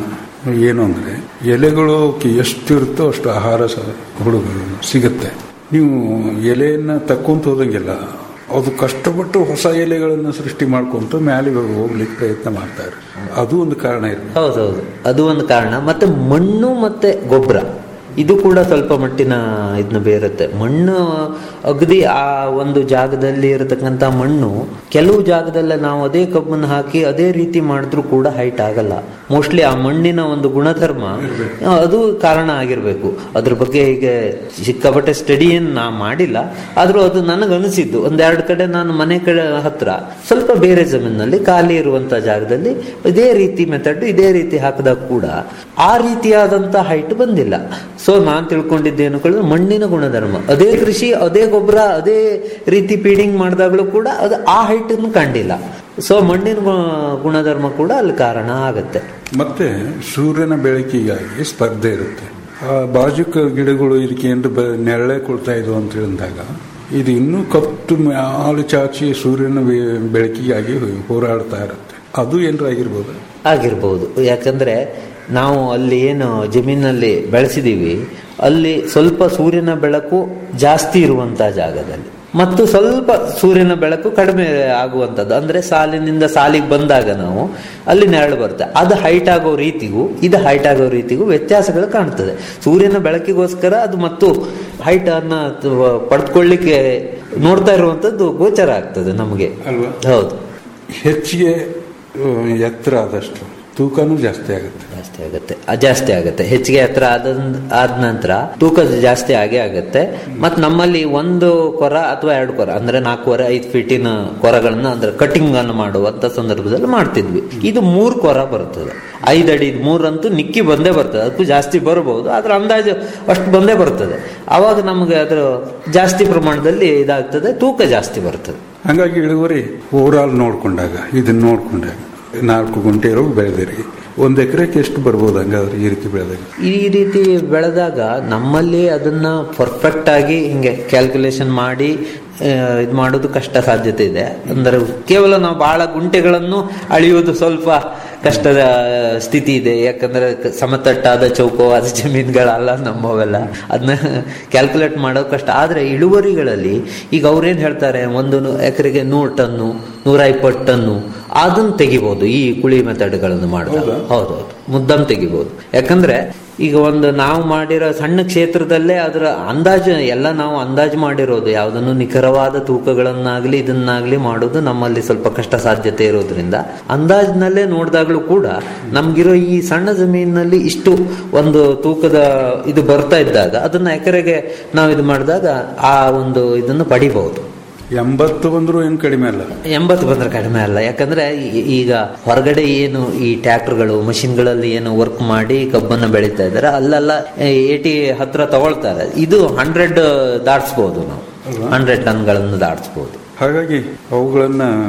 ಏನು ಅಂದ್ರೆ ಎಲೆಗಳು ಅವಕ್ಕೆ ಎಷ್ಟು ಇರುತ್ತೋ ಅಷ್ಟು ಆಹಾರ ಸ- ಹುಡುಗರು ಸಿಗುತ್ತೆ ನೀವು ಎಲೆಯನ್ನ ತಕ್ಕೊಂತ ಹೋದಂಗೆಲ್ಲ ಅದು ಕಷ್ಟಪಟ್ಟು ಹೊಸ ಎಲೆಗಳನ್ನು ಸೃಷ್ಟಿ ಮಾಡ್ಕೊಂತ ಮೇಲೆ ಹೋಗ್ಲಿಕ್ಕೆ ಪ್ರಯತ್ನ ಮಾಡ್ತಾರೆ ಅದು ಒಂದು ಕಾರಣ ಇರುತ್ತೆ ಹೌದೌದು ಅದು ಒಂದು ಕಾರಣ ಮತ್ತೆ ಮಣ್ಣು ಮತ್ತೆ ಗೊಬ್ಬರ ಇದು ಕೂಡ ಸ್ವಲ್ಪ ಮಟ್ಟಿನ ಇದನ್ನ ಬೇರುತ್ತೆ ಮಣ್ಣು ಅಗದಿ ಆ ಒಂದು ಜಾಗದಲ್ಲಿ ಇರತಕ್ಕಂತ ಮಣ್ಣು ಕೆಲವು ಜಾಗದಲ್ಲ ನಾವು ಅದೇ ಕಬ್ಬನ್ನು ಹಾಕಿ ಅದೇ ರೀತಿ ಮಾಡಿದ್ರು ಕೂಡ ಹೈಟ್ ಆಗಲ್ಲ ಮೋಸ್ಟ್ಲಿ ಆ ಮಣ್ಣಿನ ಒಂದು ಗುಣಧರ್ಮ ಆ, ಅದು ಕಾರಣ ಆಗಿರ್ಬೇಕು ಅದ್ರ ಬಗ್ಗೆ ಈಗ ಸಿಕ್ಕಾಪಟ್ಟೆ ಸ್ಟಡಿ ಏನ್ ನಾ ಮಾಡಿಲ್ಲ ಆದ್ರೂ ಅದು ನನಗನಿಸಿದ್ದು ಒಂದೆರಡು ಕಡೆ ನಾನು ಮನೆ ಕಡೆ ಹತ್ರ ಸ್ವಲ್ಪ ಬೇರೆ ಜಮೀನಲ್ಲಿ ಖಾಲಿ ಇರುವಂತ ಜಾಗದಲ್ಲಿ ಇದೇ ರೀತಿ ಮೆಥಡ್ ಇದೇ ರೀತಿ ಹಾಕಿದಾಗ ಕೂಡ ಆ ರೀತಿಯಾದಂತ ಹೈಟ್ ಬಂದಿಲ್ಲ ಸೊ ನಾನ್ ತಿಳ್ಕೊಂಡಿದ್ದೇನು ಕೇಳಿದ್ರೆ ಮಣ್ಣಿನ ಗುಣಧರ್ಮ ಅದೇ ಕೃಷಿ ಅದೇ ಗೊಬ್ಬರ ಅದೇ ರೀತಿ ಫೀಡಿಂಗ್ ಮಾಡಿದಾಗಲೂ ಕೂಡ ಅದು ಆ ಹೈಟ್ ಕಂಡಿಲ್ಲ ಸೊ ಮಣ್ಣಿನ ಗು- ಗುಣಧರ್ಮ ಕೂಡ ಅಲ್ಲಿ ಕಾರಣ ಆಗತ್ತೆ ಮತ್ತೆ ಸೂರ್ಯನ ಬೆಳಕಿಗಾಗಿ ಸ್ಪರ್ಧೆ ಇರುತ್ತೆ ಆ ಬಾಜುಕ ಗಿಡಗಳು ಇದಕ್ಕೆ ಏನು ನೆರಳೆ ಕೊಡ್ತಾ ಇದ್ವು ಅಂತ ಹೇಳಿದಾಗ ಇದು ಇನ್ನೂ ಕತ್ತು ಹಾಲು ಚಾಚಿ ಸೂರ್ಯನ ಬೆ- ಬೆಳಕಿಗಾಗಿ ಹೋರಾಡ್ತಾ ಇರುತ್ತೆ ಅದು ಏನಾರ ಆಗಿರ್ಬೋದು ಆಗಿರ್ಬೋದು ಯಾಕಂದ್ರೆ ನಾವು ಅಲ್ಲಿ ಏನು ಜಮೀನಲ್ಲಿ ಬೆಳೆಸಿದೀವಿ ಅಲ್ಲಿ ಸ್ವಲ್ಪ ಸೂರ್ಯನ ಬೆಳಕು ಜಾಸ್ತಿ ಇರುವಂತ ಜಾಗದಲ್ಲಿ ಮತ್ತು ಸ್ವಲ್ಪ ಸೂರ್ಯನ ಬೆಳಕು ಕಡಿಮೆ ಆಗುವಂಥದ್ದು ಅಂದ್ರೆ ಸಾಲಿನಿಂದ ಸಾಲಿಗೆ ಬಂದಾಗ ನಾವು ಅಲ್ಲಿ ನೆರಳು ಬರುತ್ತೆ ಅದು ಹೈಟ್ ಆಗೋ ರೀತಿಗೂ ಇದು ಹೈಟ್ ಆಗೋ ರೀತಿಗೂ ವ್ಯತ್ಯಾಸಗಳು ಕಾಣ್ತದೆ ಸೂರ್ಯನ ಬೆಳಕಿಗೋಸ್ಕರ ಅದು ಮತ್ತು ಹೈಟ್ ಅನ್ನ ತ- ಪಡ್ಕೊಳ್ಳಿಕ್ಕೆ ನೋಡ್ತಾ ಇರುವಂತದ್ದು ಗೋಚರ ಆಗ್ತದೆ ನಮಗೆ ಅಲ್ವಾ ಹೌದು ಹೆಚ್ಚಿಗೆ ಆ, ಎತ್ತರ ಆದಷ್ಟು ತೂಕನೂ ಜಾಸ್ತಿ ಆಗುತ್ತೆ ಜಾಸ್ತಿ ಆಗುತ್ತೆ ಅದ್ ಜಾಸ್ತಿ ಆಗುತ್ತೆ ಹೆಚ್ಚಿಗೆ ಹತ್ರ ಆದ ಆದ ನಂತರ ತೂಕ ಜಾಸ್ತಿ ಆಗೇ ಆಗುತ್ತೆ ಮತ್ ನಮ್ಮಲ್ಲಿ ಒಂದು ಕೊರ ಅಥವಾ ಎರಡು ಕೊರ ಅಂದ್ರೆ ನಾಲ್ಕೂವರೆ ಐದು ಫೀಟಿನ ಕೊರಗಳನ್ನ ಅಂದ್ರೆ ಕಟಿಂಗ್ ಅನ್ನು ಮಾಡುವಂತ ಸಂದರ್ಭದಲ್ಲಿ ಮಾಡ್ತಿದ್ವಿ ಇದು ಮೂರು ಕೊರ ಬರ್ತದೆ ಐದು ಅಡಿ ಮೂರಂತೂ ನಿಕ್ಕಿ ಬಂದೇ ಬರ್ತದೆ ಅದಕ್ಕೂ ಜಾಸ್ತಿ ಬರಬಹುದು ಆದ್ರೆ ಅಂದಾಜು ಅಷ್ಟು ಬಂದೇ ಬರ್ತದೆ ಅವಾಗ ನಮಗೆ ಅದ್ರ ಜಾಸ್ತಿ ಪ್ರಮಾಣದಲ್ಲಿ ಇದಾಗ್ತದೆ ತೂಕ ಜಾಸ್ತಿ ಬರ್ತದೆ ಹಂಗಾಗಿ ಇಳುವರಿ ಓವರಾಲ್ ನೋಡ್ಕೊಂಡಾಗ ಇದನ್ನ ನೋಡ್ಕೊಂಡಾಗ ನಾಲ್ಕು ಗುಂಟೆ ಇರೋ ಬೆಳೆದಿರಿ ಒಂದ್ ಎಕರೆಗೆ ಎಷ್ಟು ಬರ್ಬೋದು ಹಂಗಾದ್ರೆ ಈ ರೀತಿ ಬೆಳೆದಾಗ ಈ ರೀತಿ ಬೆಳೆದಾಗ ನಮ್ಮಲ್ಲಿ ಅದನ್ನ ಪರ್ಫೆಕ್ಟ್ ಆಗಿ ಹಿಂಗೆ ಕ್ಯಾಲ್ಕುಲೇಷನ್ ಮಾಡಿ ಇದು ಮಾಡೋದು ಕಷ್ಟ ಸಾಧ್ಯತೆ ಇದೆ ಅಂದ್ರೆ ಕೇವಲ ನಾವು ಬಹಳ ಗುಂಟೆಗಳನ್ನು ಅಳಿಯುವುದು ಸ್ವಲ್ಪ ಕಷ್ಟದ ಸ್ಥಿತಿ ಇದೆ ಯಾಕಂದ್ರೆ ಕ- ಸಮತಟ್ಟಾದ ಚೌಕವಾದ ಜಮೀನುಗಳಲ್ಲ ನಮ್ಮವೆಲ್ಲ ಅದನ್ನ ಕ್ಯಾಲ್ಕುಲೇಟ್ ಮಾಡೋದು ಕಷ್ಟ ಆದ್ರೆ ಇಳುವರಿಗಳಲ್ಲಿ ಈಗ ಅವ್ರೇನ್ ಹೇಳ್ತಾರೆ ಒಂದು ಎಕರೆಗೆ ನೂರು ಟನ್ನು ನೂರ ಇಪ್ಪತ್ತು ಟನ್ನು ಅದನ್ನ ತೆಗಿಬಹುದು ಈ ಕುಳಿ ಮೆಥಡ್ಗಳನ್ನು ಮಾಡಿದಾಗ ಹೌದೌದು ಮುದ್ದಂ ತೆಗಿಬಹುದು ಯಾಕಂದ್ರೆ ಈಗ ಒಂದು ನಾವು ಮಾಡಿರೋ ಸಣ್ಣ ಕ್ಷೇತ್ರದಲ್ಲೇ ಅದರ ಅಂದಾಜು ಎಲ್ಲ ನಾವು ಅಂದಾಜು ಮಾಡಿರೋದು ಯಾವುದನ್ನು ನಿಖರವಾದ ತೂಕಗಳನ್ನಾಗ್ಲಿ ಇದನ್ನಾಗ್ಲಿ ಮಾಡೋದು ನಮ್ಮಲ್ಲಿ ಸ್ವಲ್ಪ ಕಷ್ಟ ಸಾಧ್ಯತೆ ಇರೋದ್ರಿಂದ ಅಂದಾಜಿನಲ್ಲೇ ನೋಡಿದಾಗಲೂ ಕೂಡ ನಮ್ಗಿರೋ ಈ ಸಣ್ಣ ಜಮೀನಿನಲ್ಲಿ ಇಷ್ಟು ಒಂದು ತೂಕದ ಇದು ಬರ್ತಾ ಇದ್ದಾಗ ಅದನ್ನ ಎಕರೆಗೆ ನಾವು ಇದು ಮಾಡಿದಾಗ ಆ ಒಂದು ಇದನ್ನು ಪಡಿಬಹುದು ಎಂಬತ್ತು ಬಂದ್ರು ಏನ್ ಕಡಿಮೆ ಅಲ್ಲ ಎಂಬತ್ತು ಬಂದ್ರೆ ಕಡಿಮೆ ಅಲ್ಲ ಯಾಕಂದ್ರೆ ಈ- ಈಗ ಹೊರಗಡೆ ಏನು ಈ ಟ್ರ್ಯಾಕ್ಟರ್ಗಳು ಮಷಿನ್ಗಳಲ್ಲಿ ಏನು ವರ್ಕ್ ಮಾಡಿ ಕಬ್ಬನ್ನ ಬೆಳೀತಾ ಇದ್ದಾರೆ ಅಲ್ಲೆಲ್ಲ ಏಟಿ ಹತ್ರ ತಗೊಳ್ತಾರೆ ಇದು ಹಂಡ್ರೆಡ್ ದಾಟಿಸ್ಬೋದು ನಾವು ಹಂಡ್ರೆಡ್ ಟನ್ಗಳನ್ನು ದಾಟಿಸ್ಬೋದು ಹಾಗಾಗಿ ಅವುಗಳನ್ನ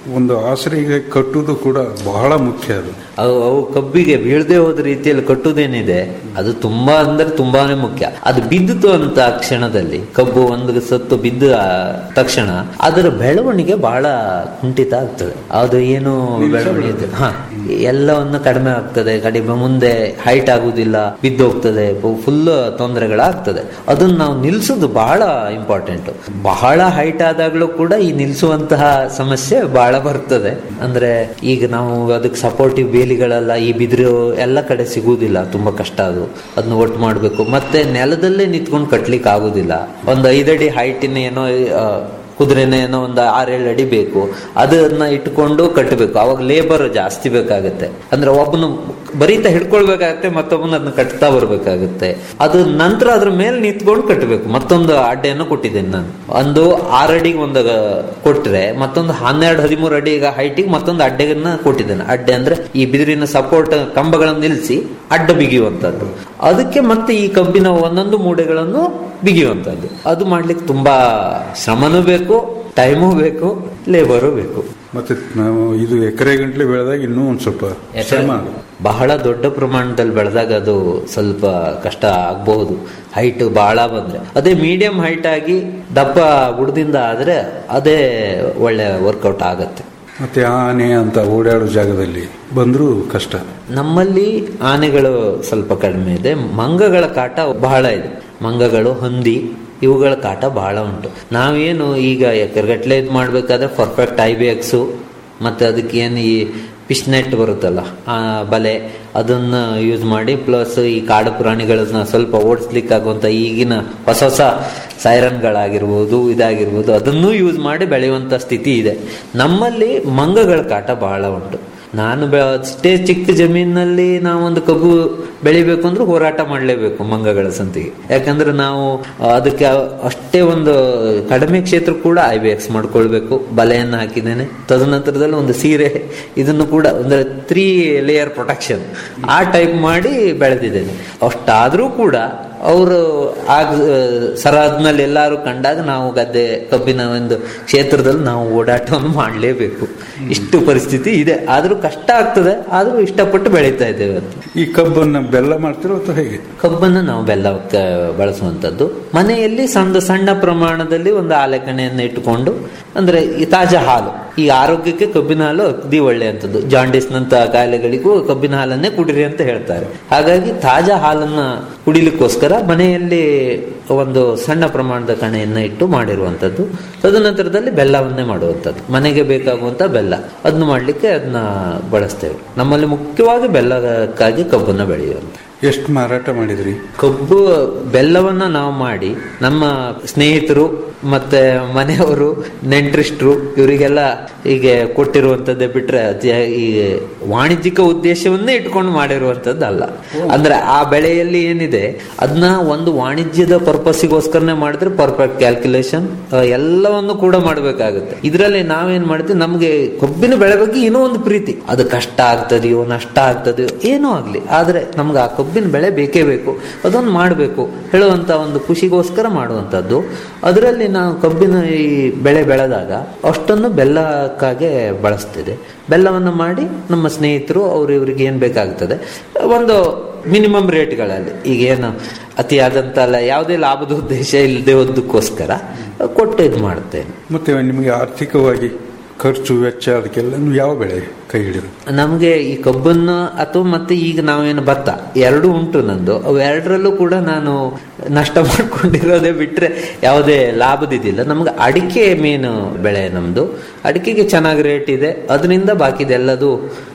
ಒಂದು ಆಸರೆಗೆ ಕಟ್ಟುವುದು ಕೂಡ ಬಹಳ ಮುಖ್ಯ ಅದು ಅವು ಅವು ಕಬ್ಬಿಗೆ ಬೀಳದೆ ಹೋದ ರೀತಿಯಲ್ಲಿ ಕಟ್ಟುವುದೇನಿದೆ ಅದು ತುಂಬಾ ಅಂದ್ರೆ ತುಂಬಾನೇ ಮುಖ್ಯ ಅದು ಬಿದ್ದಿತು ಅಂತ ಕ್ಷಣದಲ್ಲಿ ಕಬ್ಬು ಒಂದು ಸತ್ತು ಬಿದ್ದ ತಕ್ಷಣ ಅದರ ಬೆಳವಣಿಗೆ ಬಹಳ ಕುಂಠಿತ ಆಗ್ತದೆ ಅದು ಏನು ಬೆಳವಣಿಗೆ ಹಾ ಎಲ್ಲವನ್ನು ಕಡಿಮೆ ಆಗ್ತದೆ ಕಡಿಮೆ ಮುಂದೆ ಹೈಟ್ ಆಗುದಿಲ್ಲ ಬಿದ್ದು ಹೋಗ್ತದೆ ಫುಲ್ ತೊಂದರೆಗಳಾಗ್ತದೆ ಅದನ್ನ ನಾವು ನಿಲ್ಸೋದು ಬಹಳ ಇಂಪಾರ್ಟೆಂಟ್ ಬಹಳ ಹೈಟ್ ಆದಾಗಲೂ ಕೂಡ ಈ ನಿಲ್ಸುವಂತಹ ಸಮಸ್ಯೆ ಬಹಳ ಬರ್ತದೆ ಅಂದ್ರೆ ಈಗ ನಾವು ಅದಕ್ಕೆ ಸಪೋರ್ಟಿವ್ ಬೇಲಿಗಳೆಲ್ಲ ಈ ಬಿದಿರು ಎಲ್ಲ ಕಡೆ ಸಿಗುವುದಿಲ್ಲ ತುಂಬಾ ಕಷ್ಟ ಅದು ಅದನ್ನ ಒಟ್ಟು ಮಾಡಬೇಕು ಮತ್ತೆ ನೆಲದಲ್ಲೇ ನಿಂತ್ಕೊಂಡು ಕಟ್ಲಿಕ್ಕೆ ಆಗುದಿಲ್ಲ ಒಂದು ಐದಡಿ ಹೈಟಿನ ಏನೋ ಆ, ಕುದುರೆನ ಏನೋ ಒಂದು ಆರೇಳು ಅಡಿ ಬೇಕು ಅದನ್ನ ಇಟ್ಕೊಂಡು ಕಟ್ಟಬೇಕು ಅವಾಗ ಲೇಬರ್ ಜಾಸ್ತಿ ಬೇಕಾಗುತ್ತೆ ಅಂದ್ರೆ ಒಬ್ಬನು ಬರೀತಾ ಹಿಡ್ಕೊಳ್ಬೇಕಾಗತ್ತೆ ಮತ್ತೊಬ್ಬನ ಅದನ್ನ ಕಟ್ತಾ ಬರ್ಬೇಕಾಗುತ್ತೆ ಅದು ನಂತರ ಅದ್ರ ಮೇಲೆ ನಿಂತ್ಕೊಂಡು ಕಟ್ಟಬೇಕು ಮತ್ತೊಂದು ಅಡ್ಡೆಯನ್ನು ಕೊಟ್ಟಿದ್ದೇನೆ ನಾನು ಒಂದು ಆರಡಿಗೆ ಒಂದು ಕೊಟ್ರೆ ಮತ್ತೊಂದು ಹನ್ನೆರಡು ಹದಿಮೂರು ಅಡಿ ಹೈಟಿಗೆ ಮತ್ತೊಂದು ಅಡ್ಡೆಗನ್ನ ಕೊಟ್ಟಿದ್ದೇನೆ ಅಡ್ಡೆ ಅಂದ್ರೆ ಈ ಬಿದಿರಿನ ಸಪೋರ್ಟ್ ಕಂಬಗಳನ್ನು ನಿಲ್ಲಿಸಿ ಅಡ್ಡ ಬಿಗಿಯುವಂತದ್ದು ಅದಕ್ಕೆ ಮತ್ತೆ ಈ ಕಬ್ಬಿನ ಒಂದೊಂದು ಮೂಡೆಗಳನ್ನು ಬಿಗಿಯುವಂತದ್ದು ಅದು ಮಾಡ್ಲಿಕ್ಕೆ ತುಂಬಾ ಶ್ರಮನೂ ಬೇಕು ಟೈಮು ಬೇಕು ಲೇಬರು ಬೇಕು ಮತ್ತೆ ನಾವು ಇದು ಎಕರೆ ಗಂಟ್ಲೆ ಬೆಳೆದಾಗ ಇನ್ನೂ ಒಂದು ಸ್ವಲ್ಪ ಶ್ರಮ ಬಹಳ ದೊಡ್ಡ ಪ್ರಮಾಣದಲ್ಲಿ ಬೆಳೆದಾಗ ಅದು ಸ್ವಲ್ಪ ಕಷ್ಟ ಆಗಬಹುದು ಹೈಟ್ ಬಹಳ ಬಂದ್ರೆ ಅದೇ ಮೀಡಿಯಂ ಹೈಟ್ ಆಗಿ ದಪ್ಪ ಬುಡದಿಂದ ಆದ್ರೆ ಅದೇ ಒಳ್ಳೆ ವರ್ಕೌಟ್ ಆಗತ್ತೆ ಮತ್ತೆ ಆನೆ ಅಂತ ಓಡಾಡೋ ಜಾಗದಲ್ಲಿ ಬಂದರೂ ಕಷ್ಟ ನಮ್ಮಲ್ಲಿ ಆನೆಗಳು ಸ್ವಲ್ಪ ಕಡಿಮೆ ಇದೆ ಮಂಗಗಳ ಕಾಟ ಬಹಳ ಇದೆ ಮಂಗಗಳು ಹಂದಿ ಇವುಗಳ ಕಾಟ ಬಹಳ ಉಂಟು ನಾವೇನು ಈಗ ಎಕರೆಗಟ್ಲೆ ಇದು ಮಾಡ್ಬೇಕಾದ್ರೆ ಪರ್ಫೆಕ್ಟ್ ಐ ಬಿ ಎಕ್ಸು ಮತ್ತೆ ಅದಕ್ಕೆ ಏನು ಈ ಫಿಶ್ ನೆಟ್ ಬರುತ್ತಲ್ಲ ಆ ಬಲೆ ಅದನ್ನ ಯೂಸ್ ಮಾಡಿ ಪ್ಲಸ್ ಈ ಕಾಡು ಪ್ರಾಣಿಗಳನ್ನ ಸ್ವಲ್ಪ ಓಡಿಸ್ಲಿಕ್ಕೆ ಆಗುವಂತ ಈಗಿನ ಹೊಸ ಹೊಸ ಸೈರನ್ಗಳಾಗಿರ್ಬೋದು ಇದಾಗಿರ್ಬೋದು ಅದನ್ನೂ ಯೂಸ್ ಮಾಡಿ ಬೆಳೆಯುವಂತ ಸ್ಥಿತಿ ಇದೆ ನಮ್ಮಲ್ಲಿ ಮಂಗಗಳ ಕಾಟ ಬಹಳ ಉಂಟು ನಾನು ಬೆ- ಅಷ್ಟೇ ಚಿಕ್ಕ ಜಮೀನಲ್ಲಿ ನಾವೊಂದು ಕಬ್ಬು ಬೆಳಿಬೇಕು ಅಂದ್ರೆ ಹೋರಾಟ ಮಾಡಲೇಬೇಕು ಮಂಗಗಳ ಸಂತಿಗೆ ಯಾಕಂದ್ರೆ ನಾವು ಆ, ಅದಕ್ಕೆ ಅಷ್ಟೇ ಒಂದು ಕಡಿಮೆ ಕ್ಷೇತ್ರ ಕೂಡ ಐ ಬಿ ಎಕ್ಸ್ ಮಾಡ್ಕೊಳ್ಬೇಕು ಬಲೆಯನ್ನು ಹಾಕಿದ್ದೇನೆ ತದನಂತರದಲ್ಲಿ ಒಂದು ಸೀರೆ ಇದನ್ನು ಕೂಡ ಅಂದ್ರೆ ತ್ರೀ ಲೇಯರ್ ಪ್ರೊಟೆಕ್ಷನ್ ಆ ಟೈಪ್ ಮಾಡಿ ಬೆಳೆದಿದ್ದೇನೆ ಅಷ್ಟಾದ್ರೂ ಕೂಡ ಅವರು ಆಗ ಸರಾದ್ನಲ್ಲಿ ಎಲ್ಲರೂ ಕಂಡಾಗ ನಾವು ಗದ್ದೆ ಕಬ್ಬಿನ ಒಂದು ಕ್ಷೇತ್ರದಲ್ಲಿ ನಾವು ಓಡಾಟವನ್ನು ಮಾಡಲೇಬೇಕು ಇಷ್ಟು ಪರಿಸ್ಥಿತಿ ಇದೆ ಆದ್ರೂ ಕಷ್ಟ ಆಗ್ತದೆ ಆದ್ರೂ ಇಷ್ಟಪಟ್ಟು ಬೆಳೀತಾ ಇದ್ದೇವೆ ಅಂತ ಈ ಕಬ್ಬನ್ನ ಬೆಲ್ಲ ಮಾಡ್ತಿರೋ ಅಥವಾ ಹೇಗೆ ಕಬ್ಬನ್ನು ನಾವು ಬೆಲ್ಲಕ್ಕೆ ಬಳಸುವಂಥದ್ದು ಮನೆಯಲ್ಲಿ ಸಣ್ಣ ಸಣ್ಣ ಪ್ರಮಾಣದಲ್ಲಿ ಒಂದು ಆಲೆಕಣೆಯನ್ನು ಇಟ್ಟುಕೊಂಡು ಅಂದ್ರೆ ಈ ತಾಜಾ ಹಾಲು ಈ ಆರೋಗ್ಯಕ್ಕೆ ಕಬ್ಬಿನ ಹಾಲು ಅತಿ ಒಳ್ಳೆಯಂಥದ್ದು ಜಾಂಡಿಸ್ನಂತ ಕಾಯಿಲೆಗಳಿಗೂ ಕಬ್ಬಿನ ಹಾಲನ್ನೇ ಕುಡಿರಿ ಅಂತ ಹೇಳ್ತಾರೆ ಹಾಗಾಗಿ ತಾಜಾ ಹಾಲನ್ನ ಕುಡಿಲಿಕ್ಕೋಸ್ಕರ ಮನೆಯಲ್ಲಿ ಒಂದು ಸಣ್ಣ ಪ್ರಮಾಣದ ಕಣೆಯನ್ನ ಇಟ್ಟು ಮಾಡಿರುವಂಥದ್ದು ತದನಂತರದಲ್ಲಿ ಬೆಲ್ಲವನ್ನೇ ಮಾಡುವಂಥದ್ದು ಮನೆಗೆ ಬೇಕಾಗುವಂತ ಬೆಲ್ಲ ಅದನ್ನ ಮಾಡ್ಲಿಕ್ಕೆ ಅದನ್ನ ಬಳಸ್ತೇವೆ ನಮ್ಮಲ್ಲಿ ಮುಖ್ಯವಾಗಿ ಬೆಲ್ಲಕ್ಕಾಗಿ ಕಬ್ಬನ್ನ ಬೆಳೆಯುವಂಥ ಎಷ್ಟು ಮಾರಾಟ ಮಾಡಿದ್ರಿ ಕಬ್ಬು ಬೆಲ್ಲವನ್ನ ನಾವು ಮಾಡಿ ನಮ್ಮ ಸ್ನೇಹಿತರು ಮತ್ತೆ ಮನೆಯವರು ನೆಂಟರಿಷ್ಟರು ಇವರಿಗೆಲ್ಲ ಹೀಗೆ ಕೊಟ್ಟಿರುವಂತದ್ದೇ ಬಿಟ್ರೆ ಅತಿ- ಈ ವಾಣಿಜ್ಯಿಕ ಉದ್ದೇಶವನ್ನೇ ಇಟ್ಕೊಂಡು ಮಾಡಿರುವಂತದ್ದು ಅಲ್ಲ ಅಂದ್ರೆ ಆ ಬೆಳೆಯಲ್ಲಿ ಏನಿದೆ ಅದನ್ನ ಒಂದು ವಾಣಿಜ್ಯದ ಪರ್ಪಸ್ಸಿಗೋಸ್ಕರನೇ ಮಾಡಿದ್ರೆ ಪರ್ಫೆಕ್ಟ್ ಕ್ಯಾಲ್ಕುಲೇಷನ್ ಎಲ್ಲವನ್ನು ಕೂಡ ಮಾಡಬೇಕಾಗುತ್ತೆ ಇದರಲ್ಲಿ ನಾವೇನ್ ಮಾಡ್ತೀವಿ ನಮ್ಗೆ ಕಬ್ಬಿನ ಬೆಳೆ ಬಗ್ಗೆ ಏನೋ ಒಂದು ಪ್ರೀತಿ ಅದು ಕಷ್ಟ ಆಗ್ತದೆಯೋ ನಷ್ಟ ಆಗ್ತದೆಯೋ ಏನೋ ಆಗ್ಲಿ ಆದ್ರೆ ನಮ್ಗೆ ಆ ಕಬ್ಬಿನ ಬೆಳೆ ಬೇಕೇ ಬೇಕು ಅದನ್ನು ಮಾಡಬೇಕು ಹೇಳುವಂತ ಒಂದು ಖುಷಿಗೋಸ್ಕರ ಮಾಡುವಂತದ್ದು ಅದರಲ್ಲಿ ನಾವು ಕಬ್ಬಿನ ಈ ಬೆಳೆ ಬೆಳೆದಾಗ ಅಷ್ಟನ್ನು ಬೆಲ್ಲಕ್ಕಾಗೆ ಬಳಸ್ತಿದೆ ಬೆಲ್ಲವನ್ನು ಮಾಡಿ ನಮ್ಮ ಸ್ನೇಹಿತರು ಅವ್ರು ಇವ್ರಿಗೆ ಏನ್ ಬೇಕಾಗ್ತದೆ ಒಂದು ಮಿನಿಮಮ್ ರೇಟ್ಗಳಲ್ಲಿ ಈಗ ಏನು ಅತಿಯಾದಂತ ಅಲ್ಲ ಯಾವುದೇ ಲಾಭದ ಉದ್ದೇಶ ಇಲ್ಲದೆ ಹೋದಕ್ಕೋಸ್ಕರ ಕೊಟ್ಟು ಇದು ಮಾಡುತ್ತೇನೆ ಮತ್ತೆ ನಿಮಗೆ ಆರ್ಥಿಕವಾಗಿ ಖರ್ಚು ವೆಚ್ಚ ಅದಕ್ಕೆಲ್ಲ ನೀವು ಯಾವ ಬೆಳೆ ಕೈ ಹಿಡಿದ್ರು ನಮಗೆ ಈ ಕಬ್ಬನ್ನು ಅಥವಾ ಮತ್ತೆ ಈಗ ನಾವೇನು ಭತ್ತ ಎರಡೂ ಉಂಟು ನಂದು ಅವು ಎರಡರಲ್ಲೂ ಕೂಡ ನಾನು ನಷ್ಟ ಮಾಡ್ಕೊಂಡಿರೋದೇ ಬಿಟ್ರೆ ಯಾವುದೇ ಲಾಭದಿದ್ದಿಲ್ಲ ನಮ್ಗೆ ಅಡಿಕೆ ಮೇನು ಬೆಳೆ ನಮ್ದು ಅಡಿಕೆಗೆ ಚೆನ್ನಾಗಿ ರೇಟ್ ಇದೆ ಅದರಿಂದ ಬಾಕಿದೆಲ್ಲದು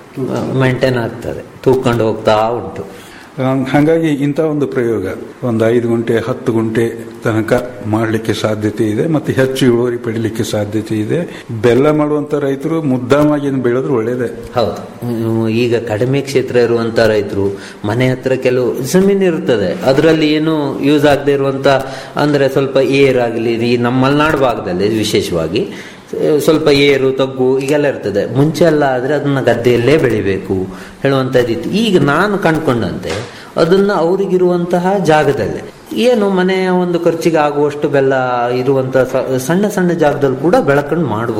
ಮೇಂಟೈನ್ ಆಗ್ತದೆ ತೂಕೊಂಡು ಹೋಗ್ತಾ ಉಂಟು ಹಂಗ್- ಹಾಗಾಗಿ ಇಂಥ ಒಂದು ಪ್ರಯೋಗ ಒಂದು ಐದು ಗುಂಟೆ ಹತ್ತು ಗುಂಟೆ ತನಕ ಮಾಡಲಿಕ್ಕೆ ಸಾಧ್ಯತೆ ಇದೆ ಮತ್ತೆ ಹೆಚ್ಚು ಇಳುವರಿ ಪಡಿಲಿಕ್ಕೆ ಸಾಧ್ಯತೆ ಇದೆ ಬೆಲ್ಲ ಮಾಡುವಂತ ರೈತರು ಮುದ್ದಾಮಾಗಿ ಇದನ್ನ ಬೆಳೆದ್ರು ಒಳ್ಳೇದೇ ಹೌದು ಹ್ಮ್, ಈಗ ಕಡಿಮೆ ಕ್ಷೇತ್ರ ಇರುವಂತ ರೈತರು ಮನೆ ಹತ್ರ ಕೆಲವು ಜಮೀನು ಇರ್ತದೆ ಅದರಲ್ಲಿ ಏನು ಯೂಸ್ ಆಗದೆ ಇರುವಂತ ಅಂದ್ರೆ ಸ್ವಲ್ಪ ಏರ್ ಆಗಲಿ ಈ ನಮ್ಮ ಮಲೆನಾಡು ಭಾಗದಲ್ಲಿ ವಿಶೇಷವಾಗಿ ಆ, ಸ್ವಲ್ಪ ಏರು ತಗ್ಗು ಈಗೆಲ್ಲ ಇರ್ತದೆ ಮುಂಚೆ ಎಲ್ಲ ಆದ್ರೆ ಅದನ್ನ ಗದ್ದೆಯಲ್ಲೇ ಬೆಳಿಬೇಕು ಹೇಳುವಂತದ್ದಿತ್ತು ಈಗ ನಾನು ಕಂಡ್ಕೊಂಡಂತೆ ಅದನ್ನ ಅವರಿಗಿರುವಂತಹ ಜಾಗದಲ್ಲೇ ಏನು ಮನೆಯ ಒಂದು ಖರ್ಚಿಗೆ ಆಗುವಷ್ಟು ಬೆಲ್ಲ ಇರುವಂತ ಸ- ಸಣ್ಣ ಸಣ್ಣ ಜಾಗದಲ್ಲಿ ಕೂಡ ಬೆಳಕನ್ನು ಮಾಡಬಹುದು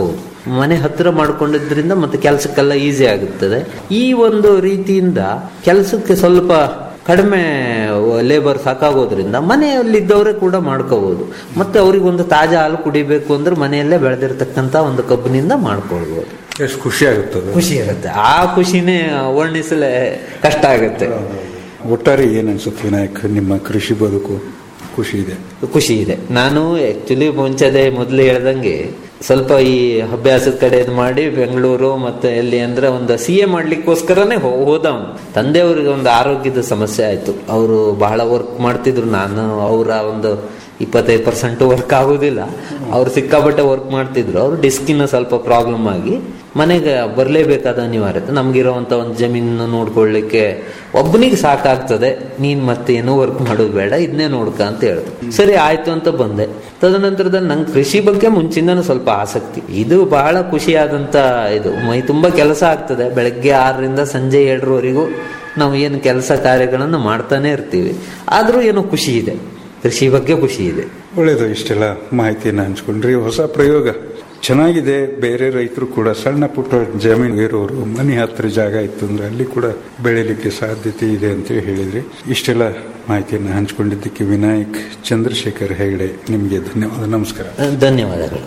ಮನೆ ಹತ್ತಿರ ಮಾಡ್ಕೊಂಡಿದ್ರಿಂದ ಮತ್ತೆ ಕೆಲಸಕ್ಕೆಲ್ಲ ಈಸಿ ಆಗುತ್ತದೆ ಈ ಒಂದು ರೀತಿಯಿಂದ ಕೆಲಸಕ್ಕೆ ಸ್ವಲ್ಪ ಕಡಿಮೆ ಲೇಬರ್ ಸಾಕಾಗೋದ್ರಿಂದ ಮನೆಯಲ್ಲಿದ್ದವರೇ ಕೂಡ ಮಾಡ್ಕೋಬಹುದು ಮತ್ತೆ ಅವ್ರಿಗೆ ಒಂದು ತಾಜಾ ಹಾಲು ಕುಡಿಬೇಕು ಅಂದ್ರೆ ಮನೆಯಲ್ಲೇ ಬೆಳೆದಿರ್ತಕ್ಕಂಥ ಒಂದು ಕಬ್ಬಿನಿಂದ ಮಾಡ್ಕೊಳ್ಬಹುದು ಎಷ್ಟು ಖುಷಿ ಆಗುತ್ತದೆ ಖುಷಿ ಇರುತ್ತೆ ಆ ಖುಷಿನೇ ವರ್ಣಿಸಲೇ ಕಷ್ಟ ಆಗುತ್ತೆ ಒಟ್ಟಾರೆ ಏನ್ ಅನ್ಸುತ್ತೆ ವಿನಾಯಕ್ ನಿಮ್ಮ ಕೃಷಿ ಬದುಕು ಖುಷಿ ಇದೆ ಖುಷಿ ಇದೆ ನಾನು ಆಕ್ಚುಲಿ ಮುಂಚೆದೆ ಮೊದಲು ಹೇಳ್ದಂಗೆ ಸ್ವಲ್ಪ ಈ ಅಭ್ಯಾಸದ ಕಡೆ ಇದು ಮಾಡಿ ಬೆಂಗಳೂರು ಮತ್ತೆ ಎಲ್ಲಿ ಅಂದ್ರೆ ಒಂದು ಸಿ ಎ ಮಾಡ್ಲಿಕ್ಕೋಸ್ಕರನೇ ಹೋ- ಹೋದವನು ತಂದೆಯವ್ರಿಗೆ ಒಂದು ಆರೋಗ್ಯದ ಸಮಸ್ಯೆ ಆಯ್ತು ಅವರು ಬಹಳ ವರ್ಕ್ ಮಾಡ್ತಿದ್ರು ನಾನು ಅವರ ಒಂದು ಇಪ್ಪತ್ತೈದು ಪರ್ಸೆಂಟ್ ವರ್ಕ್ ಆಗೋದಿಲ್ಲ ಅವ್ರು ಸಿಕ್ಕಾಪಟ್ಟೆ ವರ್ಕ್ ಮಾಡ್ತಿದ್ರು ಅವ್ರು ಡಿಸ್ಕಿನ ಸ್ವಲ್ಪ ಪ್ರಾಬ್ಲಮ್ ಆಗಿ ಮನೆಗೆ ಬರಲೇಬೇಕಾದ ಅನಿವಾರ್ಯತೆ ನಮ್ಗಿರೋವಂಥ ಒಂದು ಜಮೀನು ನೋಡ್ಕೊಳ್ಳಿಕ್ಕೆ ಒಬ್ಬನಿಗೆ ಸಾಕಾಗ್ತದೆ ನೀನ್ ಮತ್ತೆ ಏನೋ ವರ್ಕ್ ಮಾಡೋದು ಬೇಡ ಇದನ್ನೇ ನೋಡ್ಕ ಅಂತ ಹೇಳ್ದು ಸರಿ ಆಯ್ತು ಅಂತ ಬಂದೆ ತದನಂತರದಲ್ಲಿ ನಂಗೆ ಕೃಷಿ ಬಗ್ಗೆ ಮುಂಚಿಂದನೂ ಸ್ವಲ್ಪ ಆಸಕ್ತಿ ಇದು ಬಹಳ ಖುಷಿಯಾದಂತ ಇದು ಮೈ ತುಂಬಾ ಕೆಲಸ ಆಗ್ತದೆ ಬೆಳಗ್ಗೆ ಆರರಿಂದ ಸಂಜೆ ಏಳರವರೆಗೂ ನಾವು ಏನು ಕೆಲಸ ಕಾರ್ಯಗಳನ್ನು ಮಾಡ್ತಾನೆ ಇರ್ತೀವಿ ಆದ್ರೂ ಏನೋ ಖುಷಿ ಇದೆ ಕೃಷಿ ಬಗ್ಗೆ ಖುಷಿ ಇದೆ ಒಳ್ಳೇದು ಇಷ್ಟೆಲ್ಲ ಮಾಹಿತಿಯನ್ನು ಹಂಚ್ಕೊಂಡ್ರಿ ಹೊಸ ಪ್ರಯೋಗ ಚೆನ್ನಾಗಿದೆ ಬೇರೆ ರೈತರು ಕೂಡ ಸಣ್ಣ ಪುಟ್ಟ ಜಮೀನು ಇರೋರು ಮನೆ ಹತ್ರ ಜಾಗ ಇತ್ತು ಅಂದ್ರೆ ಅಲ್ಲಿ ಕೂಡ ಬೆಳಿಲಿಕ್ಕೆ ಸಾಧ್ಯತೆ ಇದೆ ಅಂತ ಹೇಳಿದ್ರಿ ಇಷ್ಟೆಲ್ಲ ಮಾಹಿತಿಯನ್ನು ಹಂಚ್ಕೊಂಡಿದ್ದಕ್ಕೆ ವಿನಾಯಕ್ ಚಂದ್ರಶೇಖರ್ ಹೆಗಡೆ ನಿಮಗೆ ಧನ್ಯವಾದ ನಮಸ್ಕಾರ ಧನ್ಯವಾದಗಳು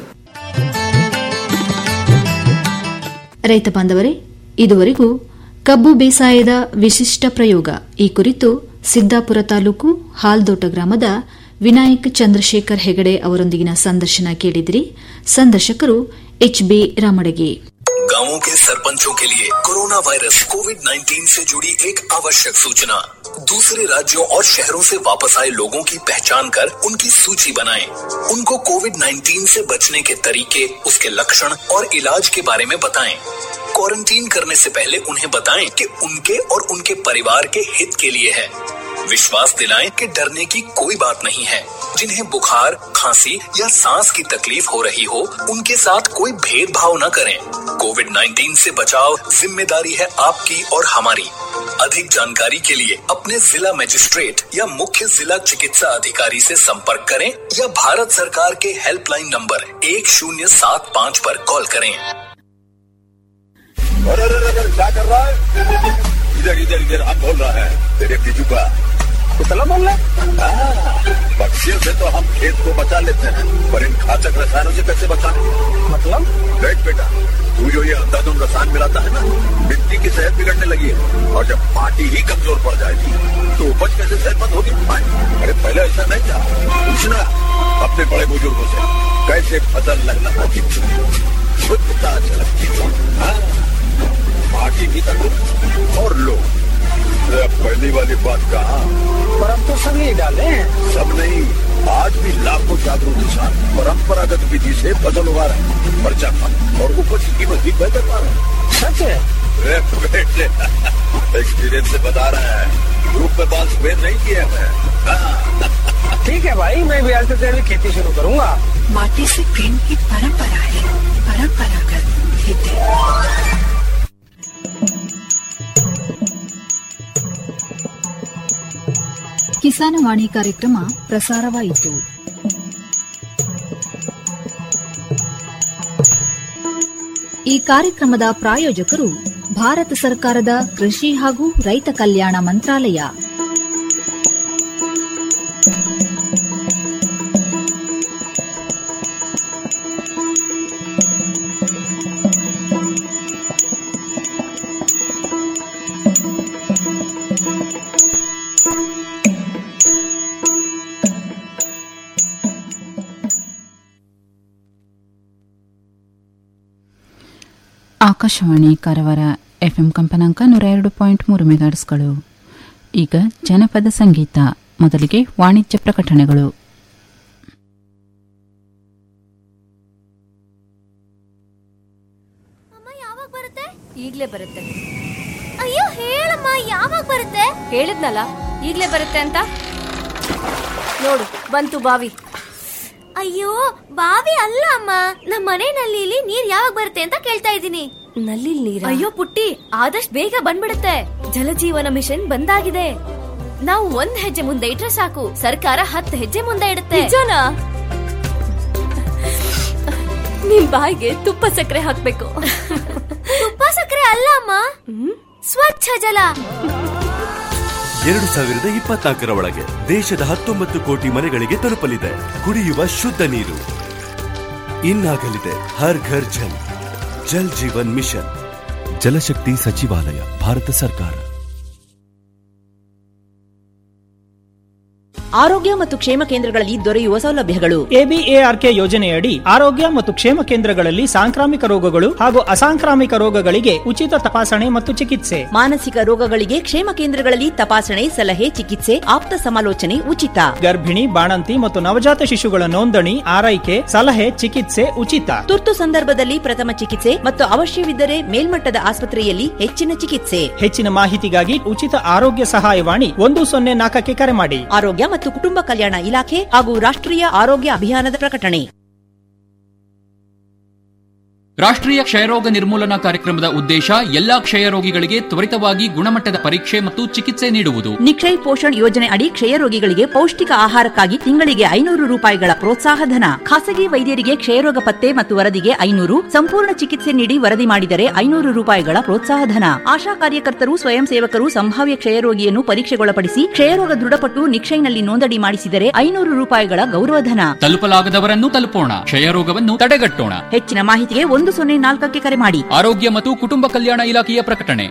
ರೈತ ಬಾಂಧವರೇ ಇದುವರೆಗೂ ಕಬ್ಬು ಬೇಸಾಯದ ವಿಶಿಷ್ಟ ಪ್ರಯೋಗ ಈ ಕುರಿತು ಸಿದ್ದಾಪುರ ತಾಲೂಕು ಹಾಲ್ದೋಟ ಗ್ರಾಮದ ವಿನಾಯಕ್ ಚಂದ್ರಶೇಖರ್ ಹೆಗಡೆ ಅವರೊಂದಿಗಿನ ಸಂದರ್ಶನ ಕೇಳಿದಿರಿ ಸಂದರ್ಶಕರು ಎಚ್ ಬಿ ರಾಮಡಗಿ गांवों के सरपंचों के लिए कोरोना वायरस कोविड 19 से जुड़ी एक आवश्यक सूचना दूसरे राज्यों और शहरों से वापस आए लोगों की पहचान कर उनकी सूची बनाएं। उनको कोविड 19 से बचने के तरीके उसके लक्षण और इलाज के बारे में बताएं। क्वारंटीन करने से पहले उन्हें बताएं कि उनके और उनके परिवार के हित के लिए है विश्वास दिलाएं कि डरने की कोई बात नहीं है जिन्हें बुखार खांसी या सांस की तकलीफ हो रही हो उनके साथ कोई भेदभाव न करें कोविड 19 से बचाव जिम्मेदारी है आपकी और हमारी अधिक जानकारी के लिए अपने जिला मजिस्ट्रेट या मुख्य जिला चिकित्सा अधिकारी से संपर्क करें या भारत सरकार के हेल्पलाइन नंबर एक शून्य सात पाँच पर कॉल करें अरे अरे अरे क्या कर रहा है इधर इधर इधर हम बोल रहा है तेरे बीजू का कितना बोल रहा है पक्षियों से तो हम खेत को बचा लेते हैं पर इन घातक रसायनों से कैसे बचाएं मतलब देख बेटा तू जो ये अंधाधुंध रसायन मिलाता है ना मिट्टी की सेहत बिगड़ने लगी है और जब माटी ही कमजोर पड़ जाएगी तो उपज कैसे सेहतमंद होगी अरे पहले ऐसा नहीं था पूछना अपने बड़े बुजुर्गों से कैसे फसल लगना होती थी खुद पता चलती थी हाँ? माटी भी तंदुरुस्त और लोग अरे अब पहली वाली बात कहा पर अब तो सब यही डाले हैं सब नहीं आज भी लाखों जागरूक किसान परंपरागत विधि से फसल उगा रहे हैं पर्चा कम और उपज की कीमत भी बेहतर पा रहे हैं सच है अरे बेटे एक्सपीरियंस से बता रहे हैं ग्रुप में बाल स्पेयर नहीं किए हैं ठीक है भाई मैं भी आज से तेरी खेती शुरू करूंगा माटी से प्रेम की परंपरा है परंपरागत खेती ಕಿಸಾನವಾಣಿ ಕಾರ್ಯಕ್ರಮ ಪ್ರಸಾರವಾಯಿತು ಈ ಕಾರ್ಯಕ್ರಮದ ಪ್ರಾಯೋಜಕರು ಭಾರತ ಸರ್ಕಾರದ ಕೃಷಿ ಹಾಗೂ ರೈತ ಕಲ್ಯಾಣ ಮಂತ್ರಾಲಯ ಆಕಾಶವಾಣಿ ಕಾರವಾರ ಎಫ್ಎಂ ಕಂಪನಾಂಕ ನೂರ ಎರಡು ಪಾಯಿಂಟ್ ಮೂರು ಮೆಗಾಟ್ಸ್ಗಳು ಈಗ ಜನಪದ ಸಂಗೀತ ಮೊದಲಿಗೆ ವಾಣಿಜ್ಯ ಪ್ರಕಟಣೆಗಳು ಈಗ್ಲೇ ಬರುತ್ತೆ ಅಯ್ಯೋ ಹೇಳಮ್ಮ ಯಾವಾಗ ಬರುತ್ತೆ ಹೇಳಿದ್ನಲ್ಲ ಈಗ್ಲೇ ಬರುತ್ತೆ ಅಂತ ನೋಡು ಬಂತು ಬಾವಿ ಅಯ್ಯೋ ಬಾವಿ ಅಲ್ಲ ಅಮ್ಮ ನಮ್ಮ ಮನೆ ನಲ್ಲಿಲಿ ನೀರ್ ಯಾವಾಗ ಬರುತ್ತೆ ಅಂತ ಕೇಳ್ತಾ ಇದ್ದೀನಿ ನಲ್ಲಿ ನೀರ ಅಯ್ಯೋ ಪುಟ್ಟಿ ಆದಷ್ಟು ಬೇಗ ಬಂದ್ಬಿಡುತ್ತೆ ಜಲಜೀವನ ಮಿಷನ್ ಬಂದಾಗಿದೆ ನಾವು ಒಂದ್ ಹೆಜ್ಜೆ ಮುಂದೆ ಇಟ್ರೆ ಸಾಕು ಸರ್ಕಾರ ಹತ್ತು ಹೆಜ್ಜೆ ಮುಂದೆ ಇಡುತ್ತೆ ನಿಜನಾ ನಿಮ್ ಬಾಯಿಗೆ ತುಪ್ಪ ಸಕ್ಕರೆ ಹಾಕ್ಬೇಕು ತುಪ್ಪ ಸಕ್ಕರೆ ಅಲ್ಲ ಅಮ್ಮ ಸ್ವಚ್ಛ ಜಲ ಎರಡು ಸಾವಿರದ ಇಪ್ಪತ್ನಾಲ್ಕರ ಒಳಗೆ ದೇಶದ ಹತ್ತೊಂಬತ್ತು ಕೋಟಿ ಮನೆಗಳಿಗೆ ತಲುಪಲಿದೆ ಕುಡಿಯುವ ಶುದ್ಧ ನೀರು ಇನ್ನಾಗಲಿದೆ ಹರ್ ಘರ್ ಜಲ್ ಜಲ್ ಜೀವನ್ ಮಿಷನ್ ಜಲಶಕ್ತಿ ಸಚಿವಾಲಯ ಭಾರತ ಸರ್ಕಾರ ಆರೋಗ್ಯ ಮತ್ತು ಕ್ಷೇಮ ಕೇಂದ್ರಗಳಲ್ಲಿ ದೊರೆಯುವ ಸೌಲಭ್ಯಗಳು ಎಬಿಎಆರ್ಕೆ ಯೋಜನೆಯಡಿ ಆರೋಗ್ಯ ಮತ್ತು ಕ್ಷೇಮ ಕೇಂದ್ರಗಳಲ್ಲಿ ಸಾಂಕ್ರಾಮಿಕ ರೋಗಗಳು ಹಾಗೂ ಅಸಾಂಕ್ರಾಮಿಕ ರೋಗಗಳಿಗೆ ಉಚಿತ ತಪಾಸಣೆ ಮತ್ತು ಚಿಕಿತ್ಸೆ ಮಾನಸಿಕ ರೋಗಗಳಿಗೆ ಕ್ಷೇಮ ಕೇಂದ್ರಗಳಲ್ಲಿ ತಪಾಸಣೆ ಸಲಹೆ ಚಿಕಿತ್ಸೆ ಆಪ್ತ ಸಮಾಲೋಚನೆ ಉಚಿತ ಗರ್ಭಿಣಿ ಬಾಣಂತಿ ಮತ್ತು ನವಜಾತ ಶಿಶುಗಳ ನೋಂದಣಿ ಆರೈಕೆ ಸಲಹೆ ಚಿಕಿತ್ಸೆ ಉಚಿತ ತುರ್ತು ಸಂದರ್ಭದಲ್ಲಿ ಪ್ರಥಮ ಚಿಕಿತ್ಸೆ ಮತ್ತು ಅವಶ್ಯವಿದ್ದರೆ ಮೇಲ್ಮಟ್ಟದ ಆಸ್ಪತ್ರೆಯಲ್ಲಿ ಹೆಚ್ಚಿನ ಚಿಕಿತ್ಸೆ ಹೆಚ್ಚಿನ ಮಾಹಿತಿಗಾಗಿ ಉಚಿತ ಆರೋಗ್ಯ ಸಹಾಯವಾಣಿ ಒಂದು ಸೊನ್ನೆ ನಾಲ್ಕಕ್ಕೆ ಕರೆ ಮಾಡಿ ಆರೋಗ್ಯ ಮತ್ತು ಕುಟುಂಬ ಕಲ್ಯಾಣ ಇಲಾಖೆ ಹಾಗೂ ರಾಷ್ಟ್ರೀಯ ಆರೋಗ್ಯ ಅಭಿಯಾನದ ಪ್ರಕಟಣೆ ರಾಷ್ಟ್ರೀಯ ಕ್ಷಯರೋಗ ನಿರ್ಮೂಲನಾ ಕಾರ್ಯಕ್ರಮದ ಉದ್ದೇಶ ಎಲ್ಲಾ ಕ್ಷಯರೋಗಿಗಳಿಗೆ ತ್ವರಿತವಾಗಿ ಗುಣಮಟ್ಟದ ಪರೀಕ್ಷೆ ಮತ್ತು ಚಿಕಿತ್ಸೆ ನೀಡುವುದು ನಿಕ್ಷಯ್ ಪೋಷಣ್ ಯೋಜನೆ ಅಡಿ ಕ್ಷಯರೋಗಿಗಳಿಗೆ ಪೌಷ್ಟಿಕ ಆಹಾರಕ್ಕಾಗಿ ತಿಂಗಳಿಗೆ ಐನೂರು ರೂಪಾಯಿಗಳ ಪ್ರೋತ್ಸಾಹ ಧನ ಖಾಸಗಿ ವೈದ್ಯರಿಗೆ ಕ್ಷಯರೋಗ ಪತ್ತೆ ಮತ್ತು ವರದಿಗೆ ಐನೂರು ಸಂಪೂರ್ಣ ಚಿಕಿತ್ಸೆ ನೀಡಿ ವರದಿ ಮಾಡಿದರೆ ಐನೂರು ರೂಪಾಯಿಗಳ ಪ್ರೋತ್ಸಾಹ ಧನ ಆಶಾ ಕಾರ್ಯಕರ್ತರು ಸ್ವಯಂ ಸೇವಕರು ಸಂಭಾವ್ಯ ಕ್ಷಯರೋಗಿಯನ್ನು ಪರೀಕ್ಷೆಗೊಳಪಡಿಸಿ ಕ್ಷಯರೋಗ ದೃಢಪಟ್ಟು ನಿಕ್ಷಯ್ನಲ್ಲಿ ನೋಂದಣಿ ಮಾಡಿಸಿದರೆ ಐನೂರು ರೂಪಾಯಿಗಳ ಗೌರವಧನ ತಲುಪಲಾಗದವರನ್ನು ತಲುಪೋಣ ಕ್ಷಯರೋಗವನ್ನು ತಡೆಗಟ್ಟೋಣ ಹೆಚ್ಚಿನ ಮಾಹಿತಿಗೆ ಒಂದು ಸೊನ್ನೆ ನಾಲ್ಕಕ್ಕೆ ಕರೆ ಮಾಡಿ ಆರೋಗ್ಯ ಮತ್ತು ಕುಟುಂಬ ಕಲ್ಯಾಣ ಇಲಾಖೆಯ ಪ್ರಕಟಣೆ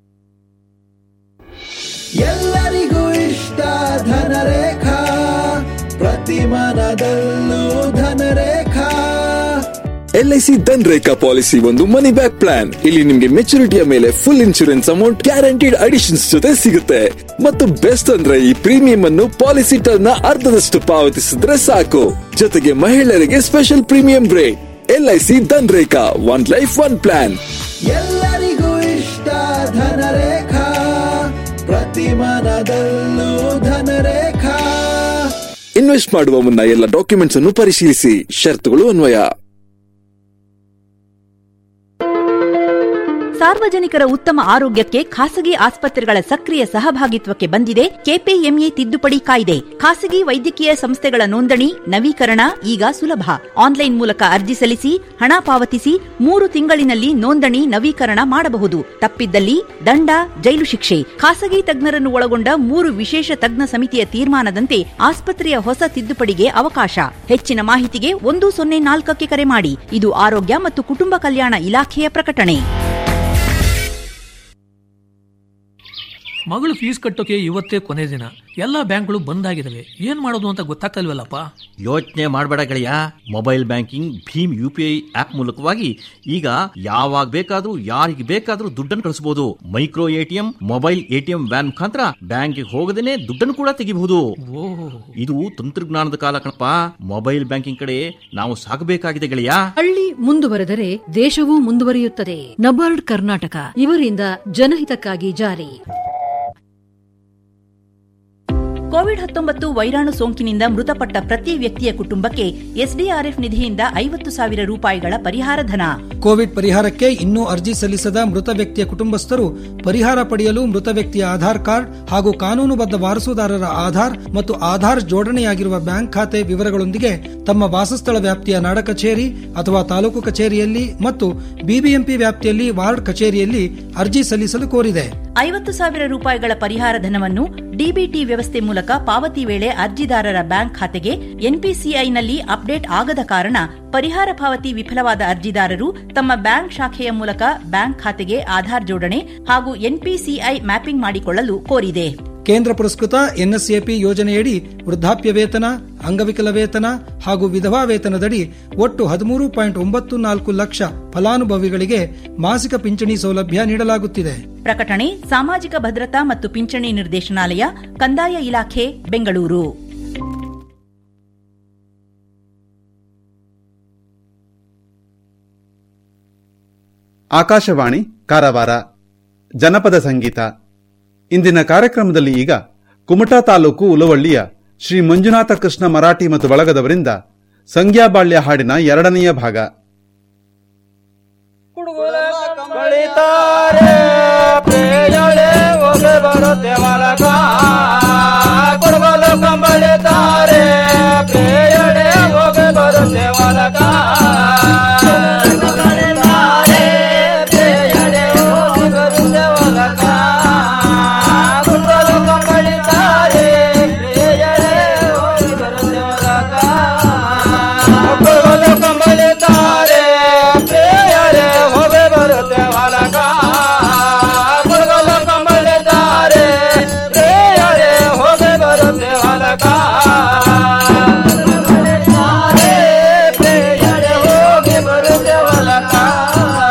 ಎಲ್ಲರಿಗೂ ಇಷ್ಟ ಧನರೇಖಾ ಪ್ರತಿ ಮನದಲ್ಲೂ ಧನರೇಖಾ ಎಲ್ಐಸಿ ಧನ್ ರೇಖಾ ಪಾಲಿಸಿ ಒಂದು ಮನಿ ಬ್ಯಾಕ್ ಪ್ಲಾನ್ ಇಲ್ಲಿ ನಿಮ್ಗೆ ಮೆಚುರಿಟಿಯ ಮೇಲೆ full insurance amount guaranteed additions ಜೊತೆ ಸಿಗುತ್ತೆ ಮತ್ತು ಬೆಸ್ಟ್ ಅಂದ್ರೆ ಈ ಪ್ರೀಮಿಯಂ ಅನ್ನು ಪಾಲಿಸಿ ಟರ್ನ್ ನ ಅರ್ಧದಷ್ಟು ಪಾವತಿಸಿದ್ರೆ ಸಾಕು ಜೊತೆಗೆ ಮಹಿಳೆಯರಿಗೆ special premium rate LIC Dhan Rekha one life one plan ಎಲ್ಲರಿಗೂ ಇಷ್ಟ ಧನರೇಖಾ ಪ್ರತಿ ಮನದಲ್ಲೂ ಧನರೇಖಾ ಇನ್ವೆಸ್ಟ್ ಮಾಡುವ ಮುನ್ನ ಎಲ್ಲ ಡಾಕ್ಯುಮೆಂಟ್ಸ್ ಅನ್ನು ಪರಿಶೀಲಿಸಿ ಷರತ್ತುಗಳು ಅನ್ವಯ ಸಾರ್ವಜನಿಕರ ಉತ್ತಮ ಆರೋಗ್ಯಕ್ಕೆ ಖಾಸಗಿ ಆಸ್ಪತ್ರೆಗಳ ಸಕ್ರಿಯ ಸಹಭಾಗಿತ್ವಕ್ಕೆ ಬಂದಿದೆ ಕೆಪಿಎಂಇ ತಿದ್ದುಪಡಿ ಕಾಯ್ದೆ ಖಾಸಗಿ ವೈದ್ಯಕೀಯ ಸಂಸ್ಥೆಗಳ ನೋಂದಣಿ ನವೀಕರಣ ಈಗ ಸುಲಭ ಆನ್ಲೈನ್ ಮೂಲಕ ಅರ್ಜಿ ಸಲ್ಲಿಸಿ ಹಣ ಪಾವತಿಸಿ ಮೂರು ತಿಂಗಳಿನಲ್ಲಿ ನೋಂದಣಿ ನವೀಕರಣ ಮಾಡಬಹುದು ತಪ್ಪಿದ್ದಲ್ಲಿ ದಂಡ ಜೈಲು ಶಿಕ್ಷೆ ಖಾಸಗಿ ತಜ್ಞರನ್ನು ಒಳಗೊಂಡ ಮೂರು ವಿಶೇಷ ತಜ್ಞ ಸಮಿತಿಯ ತೀರ್ಮಾನದಂತೆ ಆಸ್ಪತ್ರೆಯ ಹೊಸ ತಿದ್ದುಪಡಿಗೆ ಅವಕಾಶ ಹೆಚ್ಚಿನ ಮಾಹಿತಿಗೆ ಒಂದು ಸೊನ್ನೆ ನಾಲ್ಕಕ್ಕೆ ಕರೆ ಮಾಡಿ ಇದು ಆರೋಗ್ಯ ಮತ್ತು ಕುಟುಂಬ ಕಲ್ಯಾಣ ಇಲಾಖೆಯ ಪ್ರಕಟಣೆ ಮಗಳು ಫೀಸ್ ಕಟ್ಟೋಕೆ ಇವತ್ತೇ ಕೊನೆ ದಿನ ಎಲ್ಲಾ ಬ್ಯಾಂಕ್ಗಳು ಬಂದ್ ಆಗಿದಾವೆ ಏನ್ ಮಾಡೋದು ಅಂತ ಗೊತ್ತಾಗ್ತಲ್ವಲ್ಲಪ್ಪ ಯೋಚನೆ ಮಾಡಬೇಡ ಗೆಳೆಯ ಮೊಬೈಲ್ ಬ್ಯಾಂಕಿಂಗ್ ಭೀಮ್ ಯು ಪಿ ಐ ಆಪ್ ಮೂಲಕವಾಗಿ ಈಗ ಯಾವಾಗ ಬೇಕಾದ್ರೂ ಯಾರಿಗೆ ಬೇಕಾದ್ರೂ ದುಡ್ಡನ್ನು ಕಳಿಸಬಹುದು micro ATM mobile ATM van ಮುಖಾಂತರ ಬ್ಯಾಂಕಿಗೆ ಹೋಗದೇನೆ ದುಡ್ಡನ್ನು ಕೂಡ ತೆಗಿಬಹುದು ಇದು ತಂತ್ರಜ್ಞಾನದ ಕಾಲ ಕಣಪ್ಪ ಮೊಬೈಲ್ ಬ್ಯಾಂಕಿಂಗ್ ಕಡೆ ನಾವು ಸಾಗಬೇಕಾಗಿದೆ ಗೆಳೆಯ ಹಳ್ಳಿ ಮುಂದುವರೆದರೆ ದೇಶವೂ ಮುಂದುವರಿಯುತ್ತದೆ ನಬಾರ್ಡ್ ಕರ್ನಾಟಕ ಇವರಿಂದ ಜನಹಿತಕ್ಕಾಗಿ ಜಾರಿ ಕೋವಿಡ್ ಹತ್ತೊಂಬತ್ತು ವೈರಾಣು ಸೋಂಕಿನಿಂದ ಮೃತಪಟ್ಟ ಪ್ರತಿ ವ್ಯಕ್ತಿಯ ಕುಟುಂಬಕ್ಕೆ ಎಸ್ಡಿಆರ್ಎಫ್ ನಿಧಿಯಿಂದ ಐವತ್ತು ಸಾವಿರ ರೂಪಾಯಿಗಳ ಪರಿಹಾರ ಧನ ಕೋವಿಡ್ ಪರಿಹಾರಕ್ಕೆ ಇನ್ನೂ ಅರ್ಜಿ ಸಲ್ಲಿಸದ ಮೃತ ವ್ಯಕ್ತಿಯ ಕುಟುಂಬಸ್ಥರು ಪರಿಹಾರ ಪಡೆಯಲು ಮೃತ ವ್ಯಕ್ತಿಯ ಆಧಾರ್ ಕಾರ್ಡ್ ಹಾಗೂ ಕಾನೂನುಬದ್ಧ ವಾರಸುದಾರರ ಆಧಾರ್ ಮತ್ತು ಆಧಾರ್ ಜೋಡಣೆಯಾಗಿರುವ ಬ್ಯಾಂಕ್ ಖಾತೆ ವಿವರಗಳೊಂದಿಗೆ ತಮ್ಮ ವಾಸಸ್ಥಳ ವ್ಯಾಪ್ತಿಯ ನಾಡ ಕಚೇರಿ ಅಥವಾ ತಾಲೂಕು ಕಚೇರಿಯಲ್ಲಿ ಮತ್ತು ಬಿಬಿಎಂಪಿ ವ್ಯಾಪ್ತಿಯಲ್ಲಿ ವಾರ್ಡ್ ಕಚೇರಿಯಲ್ಲಿ ಅರ್ಜಿ ಸಲ್ಲಿಸಲು ಕೋರಿದೆ ಐವತ್ತು ಸಾವಿರ ರೂಪಾಯಿಗಳ ಪರಿಹಾರ ಧನವನ್ನು ಡಿಬಿಟಿ ವ್ಯವಸ್ಥೆ ಮೂಲಕ ಪಾವತಿ ವೇಳೆ ಅರ್ಜಿದಾರರ ಬ್ಯಾಂಕ್ ಖಾತೆಗೆ ಎನ್ಪಿಸಿಐನಲ್ಲಿ ಅಪ್ಡೇಟ್ ಆಗದ ಕಾರಣ ಪರಿಹಾರ ಪಾವತಿ ವಿಫಲವಾದ ಅರ್ಜಿದಾರರು ತಮ್ಮ ಬ್ಯಾಂಕ್ ಶಾಖೆಯ ಮೂಲಕ ಬ್ಯಾಂಕ್ ಖಾತೆಗೆ ಆಧಾರ್ ಜೋಡಣೆ ಹಾಗೂ ಎನ್ಪಿಸಿಐ ಮ್ಯಾಪಿಂಗ್ ಮಾಡಿಕೊಳ್ಳಲು ಕೋರಿದೆ ಕೇಂದ್ರ ಪುರಸ್ಕೃತ ಎನ್ಎಸ್ಎಪಿ ಯೋಜನೆಯಡಿ ವೃದ್ಧಾಪ್ಯ ವೇತನ ಅಂಗವಿಕಲ ವೇತನ ಹಾಗೂ ವಿಧವಾ ವೇತನದಡಿ ಒಟ್ಟು ಹದಿಮೂರು ಪಾಯಿಂಟ್ ಒಂಬತ್ತು ನಾಲ್ಕು ಲಕ್ಷ ಫಲಾನುಭವಿಗಳಿಗೆ ಮಾಸಿಕ ಪಿಂಚಣಿ ಸೌಲಭ್ಯ ನೀಡಲಾಗುತ್ತಿದೆ ಪ್ರಕಟಣೆ ಸಾಮಾಜಿಕ ಭದ್ರತಾ ಮತ್ತು ಪಿಂಚಣಿ ನಿರ್ದೇಶನಾಲಯ ಕಂದಾಯ ಇಲಾಖೆ ಬೆಂಗಳೂರು ಆಕಾಶವಾಣಿ ಕಾರವಾರ ಜನಪದ ಸಂಗೀತ ಇಂದಿನ ಕಾರ್ಯಕ್ರಮದಲ್ಲಿ ಈಗ ಕುಮಟಾ ತಾಲೂಕು ಉಲವಳ್ಳಿಯ ಶ್ರೀ ಮಂಜುನಾಥ ಕೃಷ್ಣ ಮರಾಠಿ ಮತ್ತು ಬಳಗದವರಿಂದ ಸಂಗ್ಯಾಬಾಳ್ಯ ಹಾಡಿನ ಎರಡನೆಯ ಭಾಗ ಕಳಿತಾರೆ ಪ್ರೇಯಳೆ ಹೋಗೆ ಬರುತ್ತೆ ಹೊರಗ